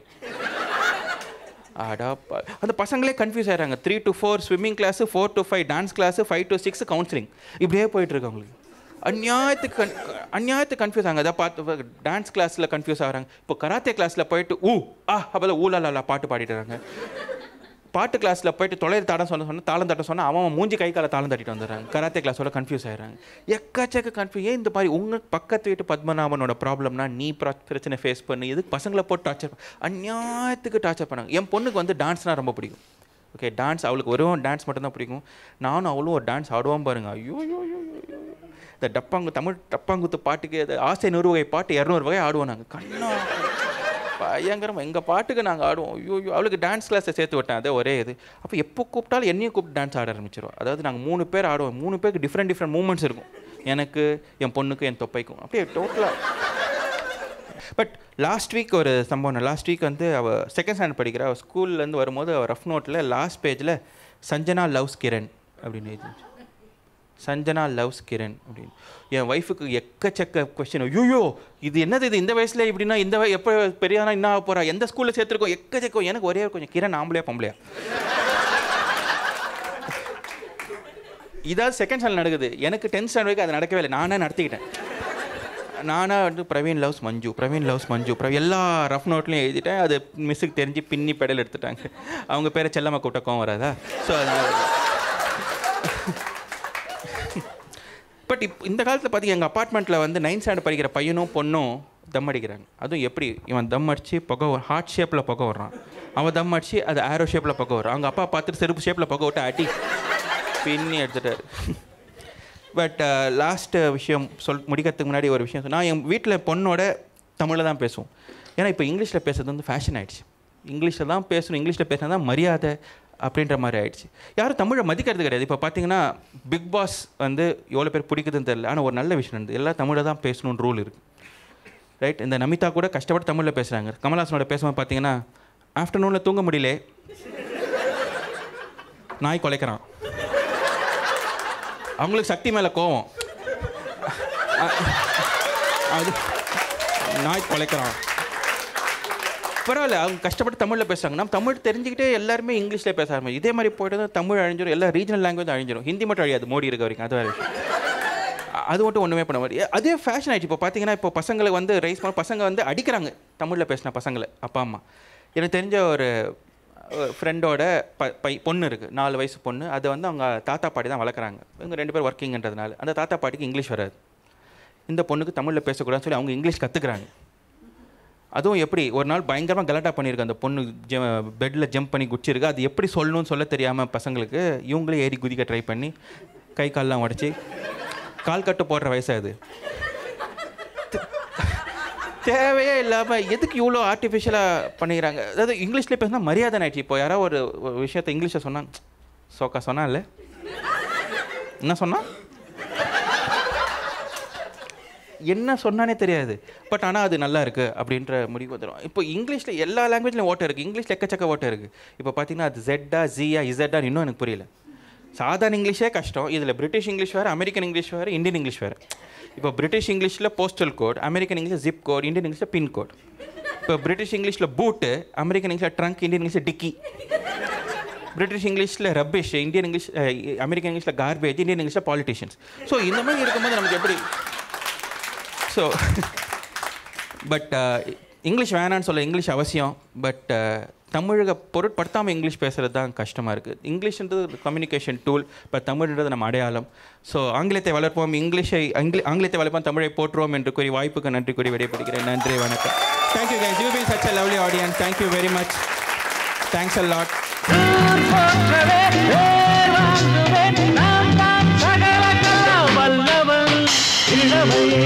அடா ப- அந்த பசங்களே கன்ஃபியூஸ் ஆகிறாங்க three to four swimming class four to five dance class five to six counselling இப்படியே போயிட்டு இருக்கு அவங்களுக்கு அந்நியாயத்துக்கு கன் அந்நியாயத்துக்கு கன்ஃபியூஸ் ஆகுங்க அதான் பார்த்து டான்ஸ் கிளாஸில் கன்ஃபியூஸ் ஆகிறாங்க இப்போ கராத்தே கிளாஸில் போயிட்டு ஊ ஆ அப்போல்லாம் ஊலாலா பாட்டு பாடிட்டுறாங்க பாட்டு கிளாஸில் போயிட்டு தொலைறு தாடம் சொன்ன சொன்ன தாளம் தட்ட சொன்னால் அவன் அவன் மூஞ்சி கை காலை தாளம் தட்டிட்டு வந்துடுறாங்க கராத்தே கிளாஸோட கன்ஃபியூஸ் ஆயிடுறாங்க எக்கச்சக்க கன்ஃபியூஸ் ஏன் இந்த மாதிரி உங்கள் பக்கத்து வீட்டு பத்மநாபனோட ப்ராப்ளம்னா நீ பிர- பிரச்சனை ஃபேஸ் பண்ணி இதுக்கு பசங்களை போட்டு டார்ச்சர் அந்நியாயத்துக்கு டார்ச்சர் பண்ணாங்க என் பொண்ணுக்கு வந்து டான்ஸ்னால் ரொம்ப பிடிக்கும் ஓகே டான்ஸ் அவளுக்கு வெறும் டான்ஸ் மட்டும்தான் பிடிக்கும் நானும் அவளும் ஒரு டான்ஸ் ஆடுவோம் பாருங்க ஐயோ ஐயோ ஐயோ ஐயோ, ஐயோ. இந்த டப்பாங்கு தமிழ் டப்பாங்குத்து பாட்டுக்கு அது ஆசை நூறு வகை பாட்டு இரநூறு வகை ஆடுவோம் நாங்கள் கண்ணா பயங்கரம் எங்கள் பாட்டுக்கு நாங்கள் ஆடுவோம் ஐயோ ஐயோ அவளுக்கு டான்ஸ் கிளாஸை சேர்த்து விட்டேன் அதே ஒரே இது அப்போ எப்போ கூப்பிட்டாலும் என்னையும் கூப்பிட்டு டான்ஸ் ஆட ஆரம்பிச்சிருவோம் அதாவது நாங்கள் மூணு பேர் ஆடுவோம் மூணு பேருக்கு டிஃப்ரெண்ட் டிஃப்ரெண்ட் மூமெண்ட்ஸ் இருக்கும் எனக்கு என் பொண்ணுக்கு என் தொப்பைக்கும் அப்படியே டோட்டலாக பட் லாஸ்ட் வீக் ஒரு சம்பவம் லாஸ்ட் வீக் வந்து அவள் செகண்ட் ஸ்டாண்டர்ட் படிக்கிறா அவள் ஸ்கூல்லேருந்து வரும்போது அவள் ரஃப் நோட்டில் லாஸ்ட் பேஜில் சஞ்சனா லவ்ஸ் கிரண் அப்படின்னு எழுதிச்சு சஞ்சனா லவ்ஸ் கிரண் அப்படின்னு என் ஒய்ஃபுக்கு எக்கச்சக்க கொஸ்டின் ஐயோ இது என்னது இது இந்த வயசுல இப்படின்னா இந்த வய- எப்போ பெரியானா என்ன ஆக போறா எந்த ஸ்கூலில் சேர்த்துருக்கோம் எக்கச்சக்கம் எனக்கு ஒரே ஒரு கொஞ்சம் கிரண் ஆம்பளையா பொம்பளையா இதாவது செகண்ட் ஸ்டாண்டர்ட் நடக்குது எனக்கு டென்த் ஸ்டாண்டர்ட் வரைக்கும் அது நடக்கவே இல்லை நானே நடத்திக்கிட்டேன் நானாக வந்து பிரவீன் லவ்ஸ் மஞ்சு பிரவீன் லவ்ஸ் மஞ்சு பிரவீன் எல்லா ரஃப் நோட்லையும் எழுதிட்டேன் அது மிஸ்ஸுக்கு தெரிஞ்சு பின்னி பெடல் எடுத்துட்டாங்க அவங்க பேரை செல்லம்மா கூட்ட கோவம் வராதா ஸோ அதனால பட் இப் இந்த காலத்தில் பார்த்தீங்க எங்கள் அப்பார்ட்மெண்ட்டில் வந்து நைன்த் ஸ்டாண்டர்ட் படிக்கிற பையனும் பொண்ணும் தம் அடிக்கிறாங்க அதுவும் எப்படி இவன் தம் அடித்து புகை ஹார்ட் ஷேப்பில் புகை வர்றான் அவன் தம் அடித்து அது ஆரோ ஷேப்பில் புகை வர்றான் அவங்க அப்பா பார்த்துட்டு செருப்பு ஷேப்பில் புகை விட்டு அடி பின்னி எடுத்துட்டாரு பட் லாஸ்ட் விஷயம் சொல் முடிக்கிறதுக்கு முன்னாடி ஒரு விஷயம் சொல் நான் என் வீட்டில் பொண்ணோட தமிழில் தான் பேசுவோம் ஏன்னா இப்போ இங்கிலீஷில் பேசுறது வந்து ஃபேஷன் ஆயிடுச்சு இங்கிலீஷில் தான் பேசணும் இங்கிலீஷில் பேசினா தான் மரியாதை அப்படின்ற மாதிரி ஆயிடுச்சு யாரும் தமிழை மதிக்கிறது கிடையாது இப்போ பார்த்தீங்கன்னா பிக் பாஸ் வந்து எவ்வளோ பேர் பிடிக்குதுன்னு தெரியல ஆனால் ஒரு நல்ல விஷயம் இருந்து எல்லாம் தமிழில் தான் பேசணும்னு ரூல் இருக்குது ரைட் இந்த நமிதா கூட கஷ்டப்பட்டு தமிழில் பேசுகிறாங்க கமல்ஹாசனோட பேசும்போது பார்த்தீங்கன்னா ஆஃப்டர்நூனில் தூங்க முடியல நாய் குலைக்கிறான் அவங்களுக்கு சக்தி மேலே கோவம் அ- அது நாய் குலைக்கிறான் பரவாயில்ல அவங்க கஷ்டப்பட்டு தமிழில் பேசுகிறாங்க நம்ம தமிழ் தெரிஞ்சுக்கிட்டே எல்லாருமே இங்கிலீஷில் பேச ஆரம்பிச்சு இதே மாதிரி போயிட்டு தான் தமிழ் அழிஞ்சிரும் எல்லா ரீஜனல் லாங்குவேஜ் அழிஞ்சிரும் ஹிந்தி மட்டும் அழியாது மோடி இருக்க வரைக்கும் அது வேறு விஷயம் அ- அது மட்டும் ஒன்றுமே பண்ண முடியாது அதே ஃபேஷன் ஆயிடுச்சு இப்போ பார்த்தீங்கன்னா இப்போ பசங்களுக்கு வந்து ரைஸ் பண்ண பசங்க வந்து அடிக்கிறாங்க தமிழில் பேசின பசங்களை அப்பா அம்மா எனக்கு தெரிஞ்ச ஒரு ஃப்ரெண்டோட ப பை பொண்ணு இருக்குது நாலு வயசு பொண்ணு அதை வந்து அவங்க தாத்தா பாட்டி தான் வளர்க்குறாங்க இவங்க ரெண்டு பேர் ஒர்க்கிங்கன்றதுனால அந்த தாத்தா பாட்டிக்கு இங்கிலீஷ் வராது இந்த பொண்ணுக்கு தமிழில் பேசக்கூடாதுன்னு சொல்லி அவங்க இங்கிலீஷ் கற்றுக்குறாங்க அதுவும் எப்படி ஒரு நாள் பயங்கரமாக கலாட்டா பண்ணியிருக்கு அந்த பொண்ணு ஜெ பெட்டில் ஜம்ப் பண்ணி குச்சிருக்கு அது எப்படி சொல்லணும்னு சொல்ல தெரியாமல் பசங்களுக்கு இவங்களே ஏறி குதிக்க ட்ரை பண்ணி கை கால்லாம் உடச்சி கால் கட்டு போடுற வயசா அது தேவையே இல்லாமல் எதுக்கு இவ்வளோ ஆர்டிஃபிஷியலாக பண்ணிக்கிறாங்க அதாவது இங்கிலீஷில் பேசினா மரியாதை ஆயிடுச்சு இப்போ யாராவது ஒரு ஒரு விஷயத்தை இங்கிலீஷில் சொன்னாங்க சோக்கா சொன்னால என்ன சொன்னா என்ன சொன்னானே தெரியாது பட் ஆனால் அது நல்லா இருக்குது அப்படின்ற முடிவு வந்துடும் இப்போ இங்கிலீஷில் எல்லா லாங்குவேஜ்லையும் ஓட்டை இருக்குது இங்கிலீஷில் எக்கச்சக்க ஓட்டை இருக்குது இப்போ பார்த்தீங்கன்னா அது ஜெட்டா ஜியா இசட்டா இன்னும் எனக்கு புரியல சாதாரண இங்கிலீஷே கஷ்டம் இதில் பிரிட்டிஷ் இங்கிலீஷ் வேறு அமெரிக்கன் இங்கிலீஷ் வேறு இந்தியன் இங்கிலீஷ் வேறு இப்போ பிரிட்டிஷ் இங்கிலீஷில் போஸ்டல் கோட் அமெரிக்கன் இங்கிலீஷில் ஜிப் கோட் இந்தியன் இங்கிலீஷில் பின் கோட் இப்போ பிரிட்டிஷ் இங்கிலீஷில் பூட்டு அமெரிக்கன் இங்கிலீஷில் ட்ரங்க் இந்தியன் இங்கிலீஷில் டிக்கி பிரிட்டிஷ் இங்கிலீஷில் rubbish Indian English ah, American இங்கிலீஷில் கார்பேஜ் இந்தியன் இங்கிலீஷில் பாலிட்டிஷியன்ஸ் ஸோ இந்த மாதிரி இருக்கும்போது நமக்கு எப்படி ஸோ பட் இங்கிலீஷ் வேணான்னு சொல்ல இங்கிலீஷ் அவசியம் பட் தமிழக பொருட்படுத்தாமல் இங்கிலீஷ் பேசுகிறது தான் கஷ்டமாக இருக்குது இங்கிலீஷ்ன்றது கம்யூனிகேஷன் டூல் இப்போ தமிழ்ன்றது நம்ம அடையாளம் ஸோ ஆங்கிலத்தை வளர்ப்போம் இங்கிலீஷை ஆங்கில ஆங்கிலத்தை வளர்ப்போம் தமிழை போற்றுவோம் என்று கூறி வாய்ப்புக்கு நன்றி கூறி விடைபெறுகிறேன் நன்றி வணக்கம் thank you guys you been such a lovely audience thank you very much thanks a lot போற்றவே பேர் வாங்குவேன் நான் தான் சகல கலா வல்லவன் இளமை